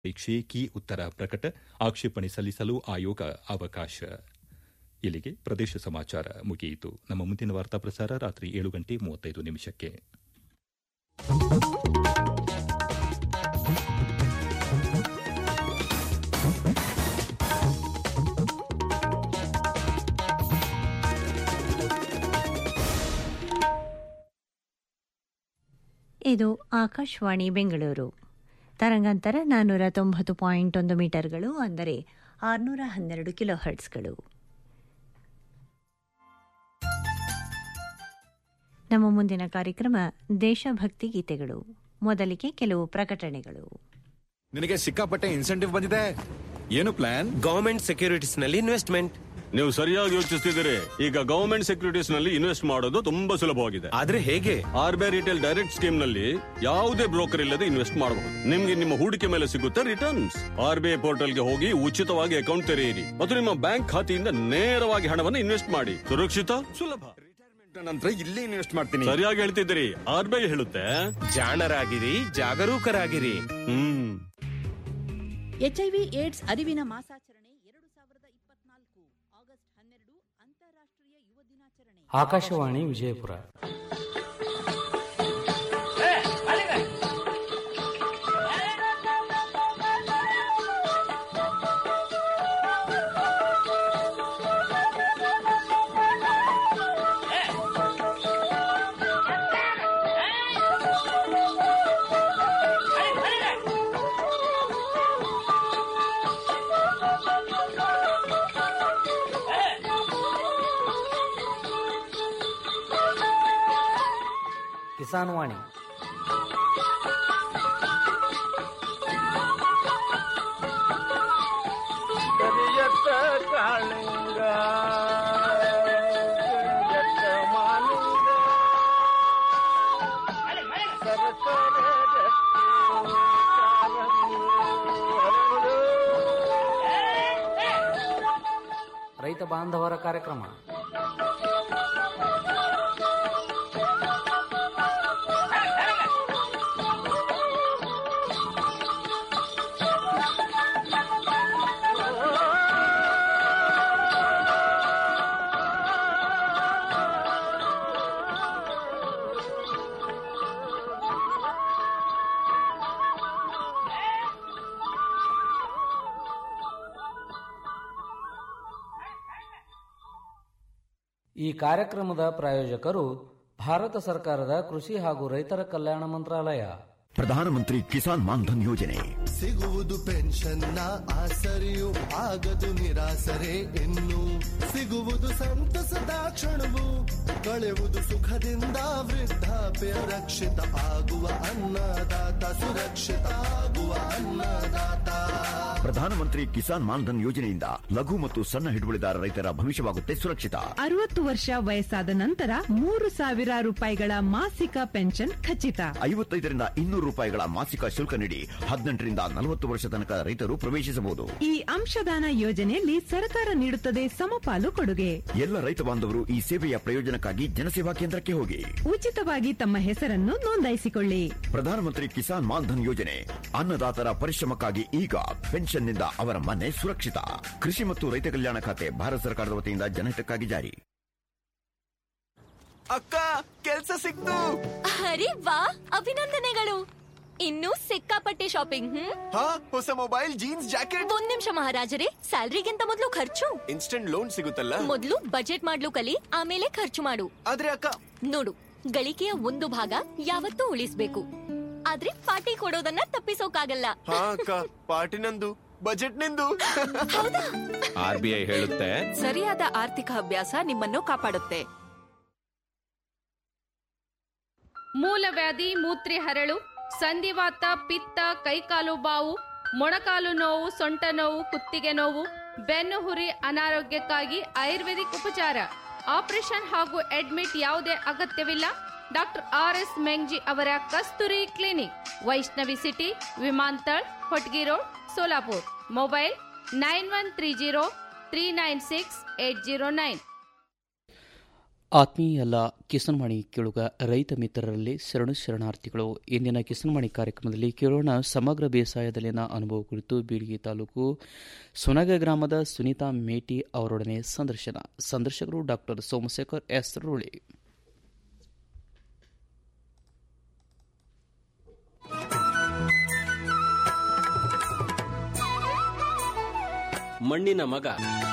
ಪರೀಕ್ಷೆ ಕೀ ಉತ್ತರ ಪ್ರಕಟ ಆಕ್ಷೇಪಣೆ ಸಲ್ಲಿಸಲು ಆಯೋಗ ಅವಕಾಶ ಇಲ್ಲಿಗೆ ಪ್ರದೇಶ ಸಮಾಚಾರ ಮುಗಿಯಿತು ನಮ್ಮ ಮುಂದಿನ ವಾರ್ತಾ ಪ್ರಸಾರ ರಾತ್ರಿ ಏಳು ಗಂಟೆ ಮೂವತ್ತೈದು ನಿಮಿಷಕ್ಕೆ ಇದು ಆಕಾಶವಾಣಿ ಬೆಂಗಳೂರು ತರಂಗಾಂತರ ನಾನ್ನೂರ ತೊಂಬತ್ತು ಪಾಯಿಂಟ್ ಒಂದು ಮೀಟರ್ಗಳು ಅಂದರೆ ಆರುನೂರ ಹನ್ನೆರಡು ಕಿಲೋ ಹರ್ಟ್ಸ್ಗಳು ನಮ್ಮ ಮುಂದಿನ ಕಾರ್ಯಕ್ರಮ ದೇಶಭಕ್ತಿ ಗೀತೆಗಳು ಮೊದಲಿಗೆ ಕೆಲವು ಪ್ರಕಟಣೆಗಳು ನಿನಗೆ ಸಿಕ್ಕಾಪಟ್ಟೆ ಇನ್ಸೆಂಟಿವ್ ಬಂದಿದೆ ಏನು ಪ್ಲಾನ್ ಗವರ್ಮೆಂಟ್ ಸೆಕ್ಯೂರಿಟೀಸ್ ನಲ್ಲಿ ಇನ್ವೆಸ್ಟ್ಮೆಂಟ್ ನೀವು ಸರಿಯಾಗಿ ಯೋಚಿಸ್ತಿದ್ದೀರಿ ಈಗ ಗವರ್ಮೆಂಟ್ ಸೆಕ್ಯೂರಿಟೀಸ್ ನಲ್ಲಿ ಇನ್ವೆಸ್ಟ್ ಮಾಡೋದು ತುಂಬಾ ಸುಲಭವಾಗಿದೆ ಆದ್ರೆ ಹೇಗೆ R B I retail direct scheme ನಲ್ಲಿ ಯಾವುದೇ ಬ್ರೋಕರ್ ಇಲ್ಲದೆ ಇನ್ವೆಸ್ಟ್ ಮಾಡಬಹುದು ನಿಮ್ಗೆ ನಿಮ್ಮ ಹೂಡಿಕೆ ಮೇಲೆ ಸಿಗುತ್ತೆ returns R B I portal ಗೆ ಹೋಗಿ ಉಚಿತವಾಗಿ ಅಕೌಂಟ್ ತೆರೆಯಿರಿ ಮತ್ತು ನಿಮ್ಮ ಬ್ಯಾಂಕ್ ಖಾತೆಯಿಂದ ನೇರವಾಗಿ ಹಣವನ್ನು ಇನ್ವೆಸ್ಟ್ ಮಾಡಿ ಸುರಕ್ಷಿತ ಸುಲಭ ನಂತರ ಇಲ್ಲೇ ಇನ್ವೆಸ್ಟ್ ಮಾಡ್ತೀನಿ ಸರಿಯಾಗಿ ಹೇಳ್ತಿದ್ದೀರಿ ಆರ್ ಬಿ ಐ ಹೇಳುತ್ತೆ ಜಾಣರಾಗಿರಿ ಜಾಗರೂಕರಾಗಿರಿ ಹ್ಮ್ ಎಚ್ಐವಿ ಏಡ್ಸ್ ಅರಿವಿನ ಮಾಸಾಚರಣೆ ಎರಡು ಸಾವಿರದ ಇಪ್ಪತ್ನಾಲ್ಕು ಆಗಸ್ಟ್ ಹನ್ನೆರಡು ಅಂತಾರಾಷ್ಟ್ರೀಯ ಯುವ ದಿನಾಚರಣೆ ಆಕಾಶವಾಣಿ ವಿಜಯಪುರ ಕಿಸಾನ್ ವಾಣಿ ಕರಿಯತ್ತ ಕಾಳಿಂಗ ಕರಿಯತ್ತ ಮಾಲಿಂಗ ಸರಸರ ಗಟ್ಟಿ ಕಾಲಂಗಿ ಹರಳು. ರೈತ ಬಾಂಧವರ ಕಾರ್ಯಕ್ರಮ ಈ ಕಾರ್ಯಕ್ರಮದ ಪ್ರಾಯೋಜಕರು ಭಾರತ ಸರ್ಕಾರದ ಕೃಷಿ ಹಾಗೂ ರೈತರ ಕಲ್ಯಾಣ ಮಂತ್ರಾಲಯ ಪ್ರಧಾನಮಂತ್ರಿ ಕಿಸಾನ್ ಮಾನ್ಧನ್ ಯೋಜನೆ ಸಿಗುವುದು ಪೆನ್ಷನ್ನ ಆಸರೆಯು ಆಗದು ನಿರಾಸರೆ ಇನ್ನು ಸಿಗುವುದು ಸಂತಸದ ಕ್ಷಣವು ಕಳೆವುದು ಸುಖದಿಂದ ವೃದ್ಧಾಪ್ಯ ರಕ್ಷಿತ ಆಗುವ ಅನ್ನದಾತ ಸುರಕ್ಷಿತ ಆಗುವ ಅನ್ನದಾತ ಪ್ರಧಾನಮಂತ್ರಿ ಕಿಸಾನ್ ಮಾನ್ಧನ್ ಯೋಜನೆಯಿಂದ ಲಘು ಮತ್ತು ಸಣ್ಣ ಹಿಡುವಳಿದಾರ ರೈತರ ಭವಿಷ್ಯವಾಗುತ್ತೆ ಸುರಕ್ಷಿತ ಅರವತ್ತು ವರ್ಷ ವಯಸ್ಸಾದ ನಂತರ ಮೂರು ಸಾವಿರ ರೂಪಾಯಿಗಳ ಮಾಸಿಕ ಪೆನ್ಷನ್ ಖಚಿತ ಐವತ್ತೈದರಿಂದ ಇನ್ನೂರು ರೂಪಾಯಿಗಳ ಮಾಸಿಕ ಶುಲ್ಕ ನೀಡಿ ಹದಿನೆಂಟರಿಂದ ನಲವತ್ತು ವರ್ಷ ತನಕ ರೈತರು ಪ್ರವೇಶಿಸಬಹುದು ಈ ಅಂಶದಾನ ಯೋಜನೆಯಲ್ಲಿ ಸರ್ಕಾರ ನೀಡುತ್ತದೆ ಸಮಪಾಲು ಕೊಡುಗೆ ಎಲ್ಲ ರೈತ ಬಾಂಧವರು ಈ ಸೇವೆಯ ಪ್ರಯೋಜನಕ್ಕಾಗಿ ಜನಸೇವಾ ಕೇಂದ್ರಕ್ಕೆ ಹೋಗಿ ಉಚಿತವಾಗಿ ತಮ್ಮ ಹೆಸರನ್ನು ನೋಂದಾಯಿಸಿಕೊಳ್ಳಿ ಪ್ರಧಾನಮಂತ್ರಿ ಕಿಸಾನ್ ಮಾನ್ಧನ್ ಯೋಜನೆ ಅನ್ನದಾತರ ಪರಿಶ್ರಮಕ್ಕಾಗಿ ಈಗ ಪೆನ್ಷನ್ನಿಂದ ಅವರ ಮನೆ ಸುರಕ್ಷಿತ ಕೃಷಿ ಮತ್ತು ರೈತ ಕಲ್ಯಾಣ ಖಾತೆ ಭಾರತ ಸರ್ಕಾರದ ವತಿಯಿಂದ ಜನಹಿತಕ್ಕಾಗಿ ಜಾರಿ ಅಕ್ಕ ಕೆಲ್ಸ ಸಿಕ್ತು ಅರೆ ವಾ ಅಭಿನಂದನೆಗಳು ಇನ್ನೂ ಸಿಕ್ಕಾಪಟ್ಟೆ ಶಾಪಿಂಗ್ ಹ್ಮ್ ಹಾ ಹೊಸ ಮೊಬೈಲ್ ಜೀನ್ಸ್ ಜಾಕೆಟ್ ಒಂದ್ ನಿಮಿಷ ಮಹಾರಾಜರೇ ಸ್ಯಾಲ್ರಿಗಿಂತ ಮೊದಲು ಖರ್ಚು ಇನ್ಸ್ಟೆಂಟ್ ಲೋನ್ ಸಿಗುತ್ತಲ್ಲ ಮೊದಲು ಬಜೆಟ್ ಮಾಡ್ಲು ಕಲಿ ಆಮೇಲೆ ಖರ್ಚು ಮಾಡು ಆದ್ರೆ ಅಕ್ಕ ನೋಡು ಗಳಿಕೆಯ ಒಂದು ಭಾಗ ಯಾವತ್ತೂ ಉಳಿಸ್ಬೇಕು ಆದ್ರೆ ಪಾರ್ಟಿ ಕೊಡೋದನ್ನ ತಪ್ಪಿಸೋಕಾಗಲ್ಲ ಹಾ ಅಕ್ಕ ಪಾರ್ಟಿ ನಂದು ಬಜೆಟ್ ನಿಂದು ಆರ್ ಬಿ ಐ ಹೇಳುತ್ತೆ ಸರಿಯಾದ ಆರ್ಥಿಕ ಅಭ್ಯಾಸ ನಿಮ್ಮನ್ನು ಕಾಪಾಡುತ್ತೆ ಮೂಲವ್ಯಾಧಿ ಮೂತ್ರಿ ಹರಳು ಸಂಧಿವಾತ ಪಿತ್ತ ಕೈಕಾಲು ಬಾವು ಮೊಣಕಾಲು ನೋವು ಸೊಂಟ ನೋವು ಕುತ್ತಿಗೆ ನೋವು ಬೆನ್ನು ಹುರಿ ಅನಾರೋಗ್ಯಕ್ಕಾಗಿ ಆಯುರ್ವೇದಿಕ್ ಉಪಚಾರ ಆಪರೇಷನ್ ಹಾಗೂ ಅಡ್ಮಿಟ್ ಯಾವುದೇ ಅಗತ್ಯವಿಲ್ಲ ಡಾಕ್ಟರ್ ಆರ್ ಎಸ್ ಮೆಂಗ್ಜಿ ಅವರ Kasturi clinic Vaishnavi city Vimantal Hotgi road Solapur mobile nine one three zero three nine six eight zero nine ಆತ್ಮೀಯ ಎಲ್ಲ ಕಿಸನ್ವಾಣಿ ಕೇಳುಗ ರೈತ ಮಿತ್ರರಲ್ಲಿ ಶರಣು ಶರಣಾರ್ಥಿಗಳು ಇಂದಿನ ಕಿಸನ್ವಾಣಿ ಕಾರ್ಯಕ್ರಮದಲ್ಲಿ ಕೇಳೋಣ ಸಮಗ್ರ ಬೇಸಾಯದಲ್ಲಿನ ಅನುಭವ ಕುರಿತು ಬೀಳಿಗೆ ತಾಲೂಕು ಸುನಗ ಗ್ರಾಮದ ಸುನೀತಾ ಮೇಟಿ ಅವರೊಡನೆ ಸಂದರ್ಶನ ಸಂದರ್ಶಕರು ಡಾಕ್ಟರ್ ಸೋಮಶೇಖರ್ ಎಸ್ ರೂಳಿ ಮಣ್ಣಿನ ಮಗ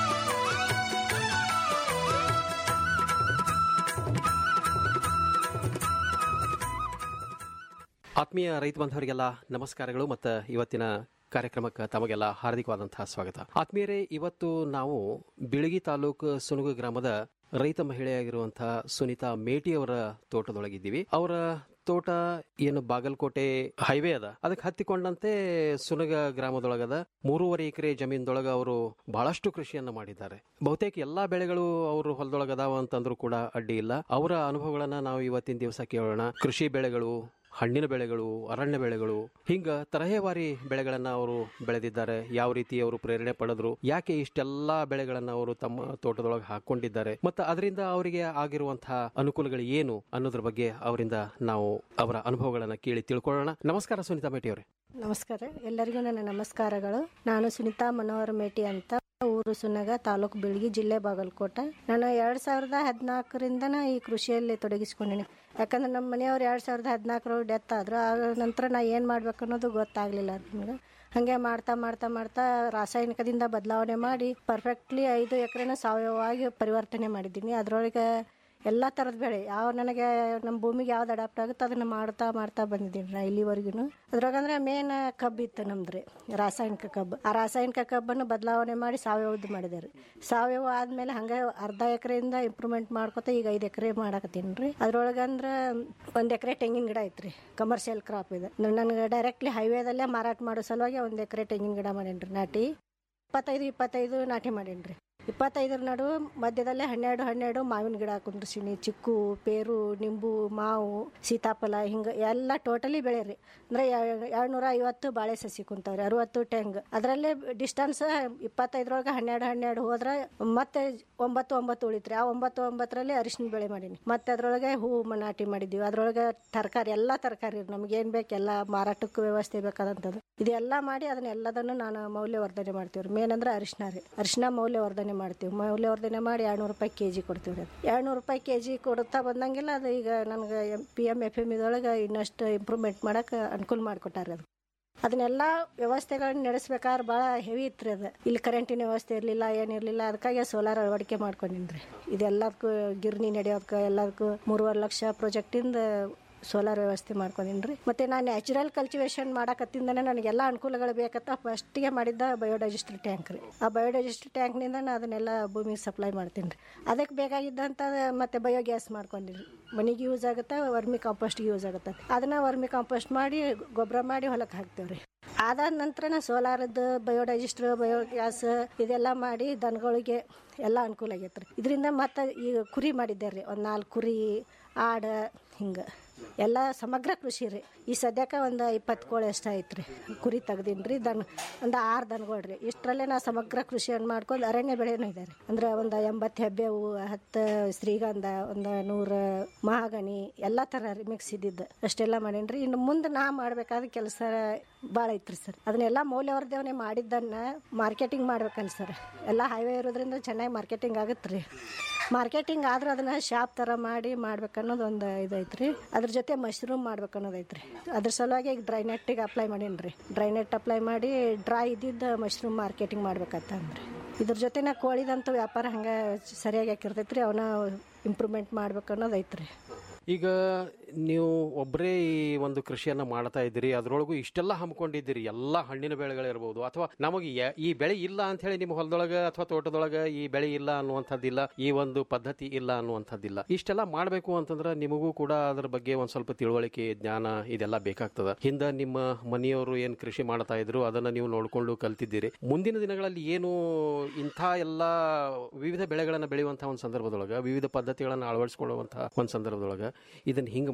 ಆತ್ಮೀಯ ರೈತ ಬಾಂಧವರಿಗೆಲ್ಲ ನಮಸ್ಕಾರಗಳು ಮತ್ತು ಇವತ್ತಿನ ಕಾರ್ಯಕ್ರಮಕ್ಕೆ ತಮಗೆಲ್ಲ ಹಾರ್ದಿಕವಾದಂತಹ ಸ್ವಾಗತ ಆತ್ಮೀಯರೇ ಇವತ್ತು ನಾವು ಬಿಳಗಿ ತಾಲೂಕು ಸುನುಗು ಗ್ರಾಮದ ರೈತ ಮಹಿಳೆಯಾಗಿರುವಂತಹ ಸುನೀತಾ ಮೇಟಿ ಅವರ ತೋಟದೊಳಗಿದ್ದೀವಿ ಅವರ ತೋಟ ಏನು ಬಾಗಲಕೋಟೆ ಹೈವೇ ಅದ ಅದಕ್ಕೆ ಹತ್ತಿಕೊಂಡಂತೆ ಸುನಗ ಗ್ರಾಮದೊಳಗದ ಮೂರುವರೆ ಎಕರೆ ಜಮೀನ್ದೊಳಗ ಅವರು ಬಹಳಷ್ಟು ಕೃಷಿಯನ್ನ ಮಾಡಿದ್ದಾರೆ ಬಹುತೇಕ ಎಲ್ಲಾ ಬೆಳೆಗಳು ಅವರು ಹೊಲದೊಳಗ ಅದಾವ ಅಂತಂದ್ರೂ ಕೂಡ ಅಡ್ಡಿ ಇಲ್ಲ ಅವರ ಅನುಭವಗಳನ್ನ ನಾವು ಇವತ್ತಿನ ದಿವಸ ಕೇಳೋಣ ಕೃಷಿ ಬೆಳೆಗಳು ಹಣ್ಣಿನ ಬೆಳೆಗಳು ಅರಣ್ಯ ಬೆಳೆಗಳು ಹಿಂಗ ತರಹೇವಾರಿ ಬೆಳೆಗಳನ್ನ ಅವರು ಬೆಳೆದಿದ್ದಾರೆ ಯಾವ ರೀತಿ ಅವರು ಪ್ರೇರಣೆ ಪಡೆದ್ರು ಯಾಕೆ ಇಷ್ಟೆಲ್ಲಾ ಬೆಳೆಗಳನ್ನ ಅವರು ತಮ್ಮ ತೋಟದೊಳಗೆ ಹಾಕೊಂಡಿದ್ದಾರೆ ಮತ್ತು ಅದರಿಂದ ಅವರಿಗೆ ಆಗಿರುವಂತಹ ಅನುಕೂಲಗಳು ಏನು ಅನ್ನೋದ್ರ ಬಗ್ಗೆ ಅವರಿಂದ ನಾವು ಅವರ ಅನುಭವಗಳನ್ನ ಕೇಳಿ ತಿಳ್ಕೊಳ್ಳೋಣ ನಮಸ್ಕಾರ ಸುನೀತಾ ಮೇಟಿ ಅವರೇ ನಮಸ್ಕಾರ ಎಲ್ಲರಿಗೂ ನನ್ನ ನಮಸ್ಕಾರಗಳು ನಾನು ಸುನಿತಾ ಮನೋಹರ್ ಮೇಟಿ ಅಂತ ಊರು ಸುನಗ ತಾಲೂಕು ಬಿಳ್ಗಿ ಜಿಲ್ಲೆ ಬಾಗಲಕೋಟೆ ನಾನು ಎರಡ್ ಸಾವಿರದ ಹದಿನಾಲ್ಕರಿಂದ ಈ ಕೃಷಿಯಲ್ಲಿ ತೊಡಗಿಸ್ಕೊಂಡಿನಿ ಯಾಕಂದ್ರೆ ನಮ್ಮ ಮನೆಯವ್ರು ಎರಡ್ ಸಾವಿರದ ಹದಿನಾಲ್ಕರ ಡೆತ್ ಆದ್ರು ಆ ನಂತರ ನಾ ಏನು ಮಾಡ್ಬೇಕು ಅನ್ನೋದು ಗೊತ್ತಾಗ್ಲಿಲ್ಲ ನನಗೆ ಹಾಗೆ ಮಾಡ್ತಾ ಮಾಡ್ತಾ ಮಾಡ್ತಾ ರಾಸಾಯನಿಕದಿಂದ ಬದಲಾವಣೆ ಮಾಡಿ ಪರ್ಫೆಕ್ಟ್ಲಿ ಐದು ಎಕರೆನ ಸಾವಯವವಾಗಿ ಪರಿವರ್ತನೆ ಮಾಡಿದ್ದೀನಿ ಅದರೊಳಗೆ ಎಲ್ಲ ಥರದ ಬೆಳೆ ಯಾವ ನನಗೆ ನಮ್ಮ ಭೂಮಿಗೆ ಯಾವ್ದು ಅಡಾಪ್ಟ್ ಆಗುತ್ತೆ ಅದನ್ನು ಮಾಡ್ತಾ ಮಾಡ್ತಾ ಬಂದಿದ್ದೀನಿ ನಾ ಇಲ್ಲಿವರೆಗೂ ಅದ್ರಾಗಂದ್ರೆ ಮೇನ್ ಕಬ್ಬು ಇತ್ತು ನಮ್ದು ರಾಸಾಯನಿಕ ಕಬ್ಬು ಆ ರಾಸಾಯನಿಕ ಕಬ್ಬನ್ನು ಬದಲಾವಣೆ ಮಾಡಿ ಸಾವಯವದ್ದು ಮಾಡಿದ್ದಾರೆ ಸಾವಯವ ಆದ್ಮೇಲೆ ಹಂಗೆ ಅರ್ಧ ಎಕರೆಯಿಂದ ಇಂಪ್ರೂವ್ಮೆಂಟ್ ಮಾಡ್ಕೊತ ಈಗ ಐದು ಎಕರೆ ಮಾಡಕತ್ತೀನಿ ರೀ ಅದ್ರೊಳಗಂದ್ರೆ ಒಂದು ಎಕರೆ ತೆಂಗಿನ ಗಿಡ ಐತ್ರಿ ಕಮರ್ಷಿಯಲ್ ಕ್ರಾಪ್ ಇದೆ ನನಗೆ ಡೈರೆಕ್ಟ್ಲಿ ಹೈವೇದಲ್ಲೇ ಮಾರಾಟ ಮಾಡೋ ಸಲುವಾಗಿ ಒಂದು ಎಕರೆ ತೆಂಗಿನ ಗಿಡ ಮಾಡೀನಿ ರೀ ನಾಟಿ ಇಪ್ಪತ್ತೈದು ಇಪ್ಪತ್ತೈದು ನಾಟಿ ಮಾಡೀನಿ ರೀ ಇಪ್ಪತ್ತೈದರ ನಡುವೆ ಮಧ್ಯದಲ್ಲೇ ಹನ್ನೆರಡು ಹನ್ನೆರಡು ಮಾವಿನ ಗಿಡ ಕುಂದ್ರಿಸೀನಿ ಚಿಕ್ಕು ಪೇರು ನಿಂಬು ಮಾವು ಸೀತಾಫಲ ಹಿಂಗೆ ಎಲ್ಲ ಟೋಟಲಿ ಬೆಳೆ ರೀ ಅಂದರೆ ಎರಡ್ನೂರ ಐವತ್ತು ಬಾಳೆ ಸಸಿ ಕುಂತಾವ್ರಿ ಅರವತ್ತು ಟೆಂಗ್ ಅದರಲ್ಲೇ ಡಿಸ್ಟನ್ಸ್ ಇಪ್ಪತ್ತೈದರೊಳಗೆ ಹನ್ನೆರಡು ಹನ್ನೆರಡು ಹೋದ್ರೆ ಮತ್ತೆ ಒಂಬತ್ತು ಒಂಬತ್ತು ಉಳಿತ್ರಿ ಆ ಒಂಬತ್ತು ಒಂಬತ್ತರಲ್ಲಿ ಅರಿಶಿನ ಬೆಳೆ ಮಾಡೀನಿ ಮತ್ತೆ ಅದರೊಳಗೆ ಹೂವು ನಾಟಿ ಮಾಡಿದ್ದೀವಿ ಅದರೊಳಗೆ ತರಕಾರಿ ಎಲ್ಲ ತರಕಾರಿ ನಮ್ಗೇನು ಬೇಕು ಎಲ್ಲ ಮಾರಾಟಕ್ಕೆ ವ್ಯವಸ್ಥೆ ಬೇಕಾದಂಥದ್ದು ಇದೆಲ್ಲ ಮಾಡಿ ಅದನ್ನ ಎಲ್ಲದನ್ನು ನಾನು ಮೌಲ್ಯವರ್ಧನೆ ಮಾಡ್ತೀವಿ ರೀ ಮೇನ್ ಅಂದ್ರೆ ಅರಿಶಿನ ರೀ ಅರಿಶಿನ ಮೌಲ್ಯವರ್ಧನೆ ಮಾಡ್ತೀವಿ ಮೌಲ್ಯವರ್ಧನೆ ಮಾಡಿ ಎರಡ್ನೂರು ರೂಪಾಯಿ ಕೆ ಜಿ ಕೊಡ್ತೀವಿ ರೀ ಎರಡ್ನೂರು ರೂಪಾಯಿ ಕೆ ಜಿ ಕೊಡ್ತಾ ಬಂದಂಗೆಲ್ಲ ಅದು ಈಗ ನನಗೆ ಪಿ ಎಮ್ ಎಫ್ ಎಮ್ ಇದೊಳಗೆ ಇನ್ನಷ್ಟು ಇಂಪ್ರೂವ್ಮೆಂಟ್ ಮಾಡೋಕೆ ಅನುಕೂಲ ಮಾಡಿಕೊಟ್ಟಾರೆ ಅದು ಅದನ್ನೆಲ್ಲ ವ್ಯವಸ್ಥೆಗಳನ್ನ ನಡೆಸ್ಬೇಕಾದ್ರೆ ಭಾಳ ಹೆವಿ ಇತ್ತು ಅದು ಇಲ್ಲಿ ಕರೆಂಟಿನ ವ್ಯವಸ್ಥೆ ಇರಲಿಲ್ಲ ಏನಿರಲಿಲ್ಲ ಅದಕ್ಕಾಗಿ ಸೋಲಾರ್ ಅಳವಡಿಕೆ ಮಾಡ್ಕೊಂಡಿನಿ ರೀ ಇದೆಲ್ಲದಕ್ಕೂ ಗಿರಣಿ ನಡೆಯೋದಕ್ಕೆ ಎಲ್ಲದಕ್ಕೂ ಮೂರುವರೆ ಲಕ್ಷ ಪ್ರಾಜೆಕ್ಟಿಂದ ಸೋಲಾರ್ ವ್ಯವಸ್ಥೆ ಮಾಡ್ಕೊಂಡಿನಿ ರೀ ಮತ್ತು ನಾನು ನ್ಯಾಚುರಲ್ ಕಲ್ಟಿವೇಶನ್ ಮಾಡಕತ್ತಿಂದನೇ ನನಗೆಲ್ಲ ಅನುಕೂಲಗಳು ಬೇಕಂತ ಫಸ್ಟಿಗೆ ಮಾಡಿದ್ದ ಬಯೋಡೈಜೆಸ್ಟರ್ ಟ್ಯಾಂಕ್ ರೀ ಆ ಬಯೋಡೈಜೆಸ್ಟರ್ ಟ್ಯಾಂಕ್ನಿಂದ ನಾನು ಅದನ್ನೆಲ್ಲ ಭೂಮಿಗೆ ಸಪ್ಲೈ ಮಾಡ್ತೀನಿ ರೀ ಅದಕ್ಕೆ ಬೇಕಾಗಿದ್ದಂಥ ಮತ್ತೆ ಬಯೋಗ್ಯಾಸ್ ಮಾಡ್ಕೊಂಡಿರಿ ಮನೆಗೆ ಯೂಸ್ ಆಗುತ್ತೆ ವರ್ಮಿ ಕಾಂಪೋಸ್ಟ್ಗೆ ಯೂಸ್ ಆಗುತ್ತೆ ಅದನ್ನು ವರ್ಮಿ ಕಾಂಪೋಸ್ಟ್ ಮಾಡಿ ಗೊಬ್ಬರ ಮಾಡಿ ಹೊಲಕ್ಕೆ ಹಾಕ್ತೇವೆ ರೀ ಅದಾದ ನಂತರ ಸೋಲಾರದ್ದು ಬಯೋಡೈಜೆಸ್ಟರ್ ಬಯೋಗ್ಯಾಸ್ ಇದೆಲ್ಲ ಮಾಡಿ ದನಗಳಿಗೆ ಎಲ್ಲ ಅನುಕೂಲ ಆಗೈತೆ ರೀ ಇದರಿಂದ ಮತ್ತು ಈಗ ಕುರಿ ಮಾಡಿದ್ದೆ ರೀ ಒಂದು ನಾಲ್ಕು ಕುರಿ ಆಡ ಹಿಂಗೆ ಎಲ್ಲ ಸಮಗ್ರ ಕೃಷಿ ರೀ ಈ ಸದ್ಯಕ್ಕೆ ಒಂದು ಇಪ್ಪತ್ತು ಕೋಳಿ ಅಷ್ಟು ಐತೆ ರೀ ಕುರಿ ತೆಗ್ದೀನಿ ರೀ ದನ ಒಂದು ಆರು ದನಗಳು ರೀ ಇಷ್ಟರಲ್ಲೇ ನಾ ಸಮಗ್ರ ಕೃಷಿಯನ್ನು ಮಾಡ್ಕೊಂಡು ಅರಣ್ಯ ಬೆಳೆನೂ ಇದೆ ರೀ ಅಂದ್ರೆ ಒಂದು ಎಂಬತ್ತು ಹೆಬ್ಬೇವು ಹತ್ತು ಶ್ರೀಗಂಧ ಒಂದು ನೂರು ಮಹಾಗಣಿ ಎಲ್ಲ ಥರ ರೀ ಮಿಕ್ಸ್ ಇದ್ದಿದ್ದು ಅಷ್ಟೆಲ್ಲ ಮಾಡೀನಿ ರೀ ಇನ್ನು ಮುಂದೆ ನಾ ಮಾಡಬೇಕಾದ ಕೆಲಸ ಭಾಳ ಐತ್ರಿ ಸರ್ ಅದನ್ನೆಲ್ಲ ಮೌಲ್ಯವರ್ಧನೆ ಮಾಡಿದ್ದನ್ನು ಮಾರ್ಕೆಟಿಂಗ್ ಮಾಡ್ಬೇಕಲ್ಲ ಸರ್ ಎಲ್ಲ ಹೈವೇ ಇರೋದ್ರಿಂದ ಚೆನ್ನಾಗಿ ಮಾರ್ಕೆಟಿಂಗ್ ಆಗುತ್ತೆ ರೀ ಮಾರ್ಕೆಟಿಂಗ್ ಆದ್ರೆ ಅದನ್ನ ಶಾಪ್ ಥರ ಮಾಡಿ ಮಾಡ್ಬೇಕನ್ನೋದು ಒಂದು ಇದೈತ್ರಿ ಅದ್ರ ಜೊತೆ ಮಶ್ರೂಮ್ ಮಾಡ್ಬೇಕನ್ನೋದೈತ್ರಿ ಅದ್ರ ಸಲುವಾಗಿ ಈಗ ಡ್ರೈ ನೆಟ್ಟಿಗೆ ಅಪ್ಲೈ ಮಾಡೀನಿ ರೀ ಡ್ರೈ ನೆಟ್ ಅಪ್ಲೈ ಮಾಡಿ ಡ್ರೈ ಇದ್ದಿದ್ದು ಮಶ್ರೂಮ್ ಮಾರ್ಕೆಟಿಂಗ್ ಮಾಡ್ಬೇಕಂತ ಅಂದ್ರಿ ಇದ್ರ ಜೊತೆ ನಾ ಕೋಳಿದಂತೂ ವ್ಯಾಪಾರ ಹಂಗೆ ಸರಿಯಾಗಿ ಹಾಕಿರ್ತೈತ್ರಿ ಅವನ್ನ ಇಂಪ್ರೂವ್ಮೆಂಟ್ ಮಾಡ್ಬೇಕು ಅನ್ನೋದು ಐತ್ರಿ ಈಗ ನೀವು ಒಬ್ಬರೇ ಈ ಒಂದು ಕೃಷಿಯನ್ನ ಮಾಡ್ತಾ ಇದ್ದೀರಿ ಅದ್ರೊಳಗೂ ಇಷ್ಟೆಲ್ಲ ಹಮ್ಮಿಕೊಂಡಿದ್ದೀರಿ ಎಲ್ಲ ಹಣ್ಣಿನ ಬೆಳೆಗಳಿರ್ಬೋದು ಅಥವಾ ನಮಗೆ ಯ- ಈ ಬೆಳೆ ಇಲ್ಲ ಅಂತ ಹೇಳಿ ನಿಮ್ಮ ಹೊಲದೊಳಗೆ ಅಥವಾ ತೋಟದೊಳಗೆ ಈ ಬೆಳೆ ಇಲ್ಲ ಅನ್ನುವಂಥದ್ದಿಲ್ಲ ಈ ಒಂದು ಪದ್ಧತಿ ಇಲ್ಲ ಅನ್ನುವಂಥದ್ದಿಲ್ಲ ಇಷ್ಟೆಲ್ಲ ಮಾಡಬೇಕು ಅಂತಂದ್ರೆ ನಿಮಗೂ ಕೂಡ ಅದ್ರ ಬಗ್ಗೆ ಒಂದ್ ಸ್ವಲ್ಪ ತಿಳುವಳಿಕೆ ಜ್ಞಾನ ಇದೆಲ್ಲ ಬೇಕಾಗ್ತದ ಹಿಂದೆ ನಿಮ್ಮ ಮನೆಯವರು ಏನ್ ಕೃಷಿ ಮಾಡ್ತಾ ಇದ್ರು ಅದನ್ನ ನೀವು ನೋಡ್ಕೊಂಡು ಕಲ್ತಿದ್ದೀರಿ ಮುಂದಿನ ದಿನಗಳಲ್ಲಿ ಏನು ಇಂಥ ಎಲ್ಲ ವಿವಿಧ ಬೆಳೆಗಳನ್ನ ಬೆಳೆಯುವಂತಹ ಒಂದು ಸಂದರ್ಭದೊಳಗೆ ವಿವಿಧ ಪದ್ಧತಿಗಳನ್ನ ಅಳವಡಿಸಿಕೊಳ್ಳುವಂತಹ ಒಂದು ಸಂದರ್ಭದೊಳಗೆ ಇದನ್ನ ಹಿಂಗೆ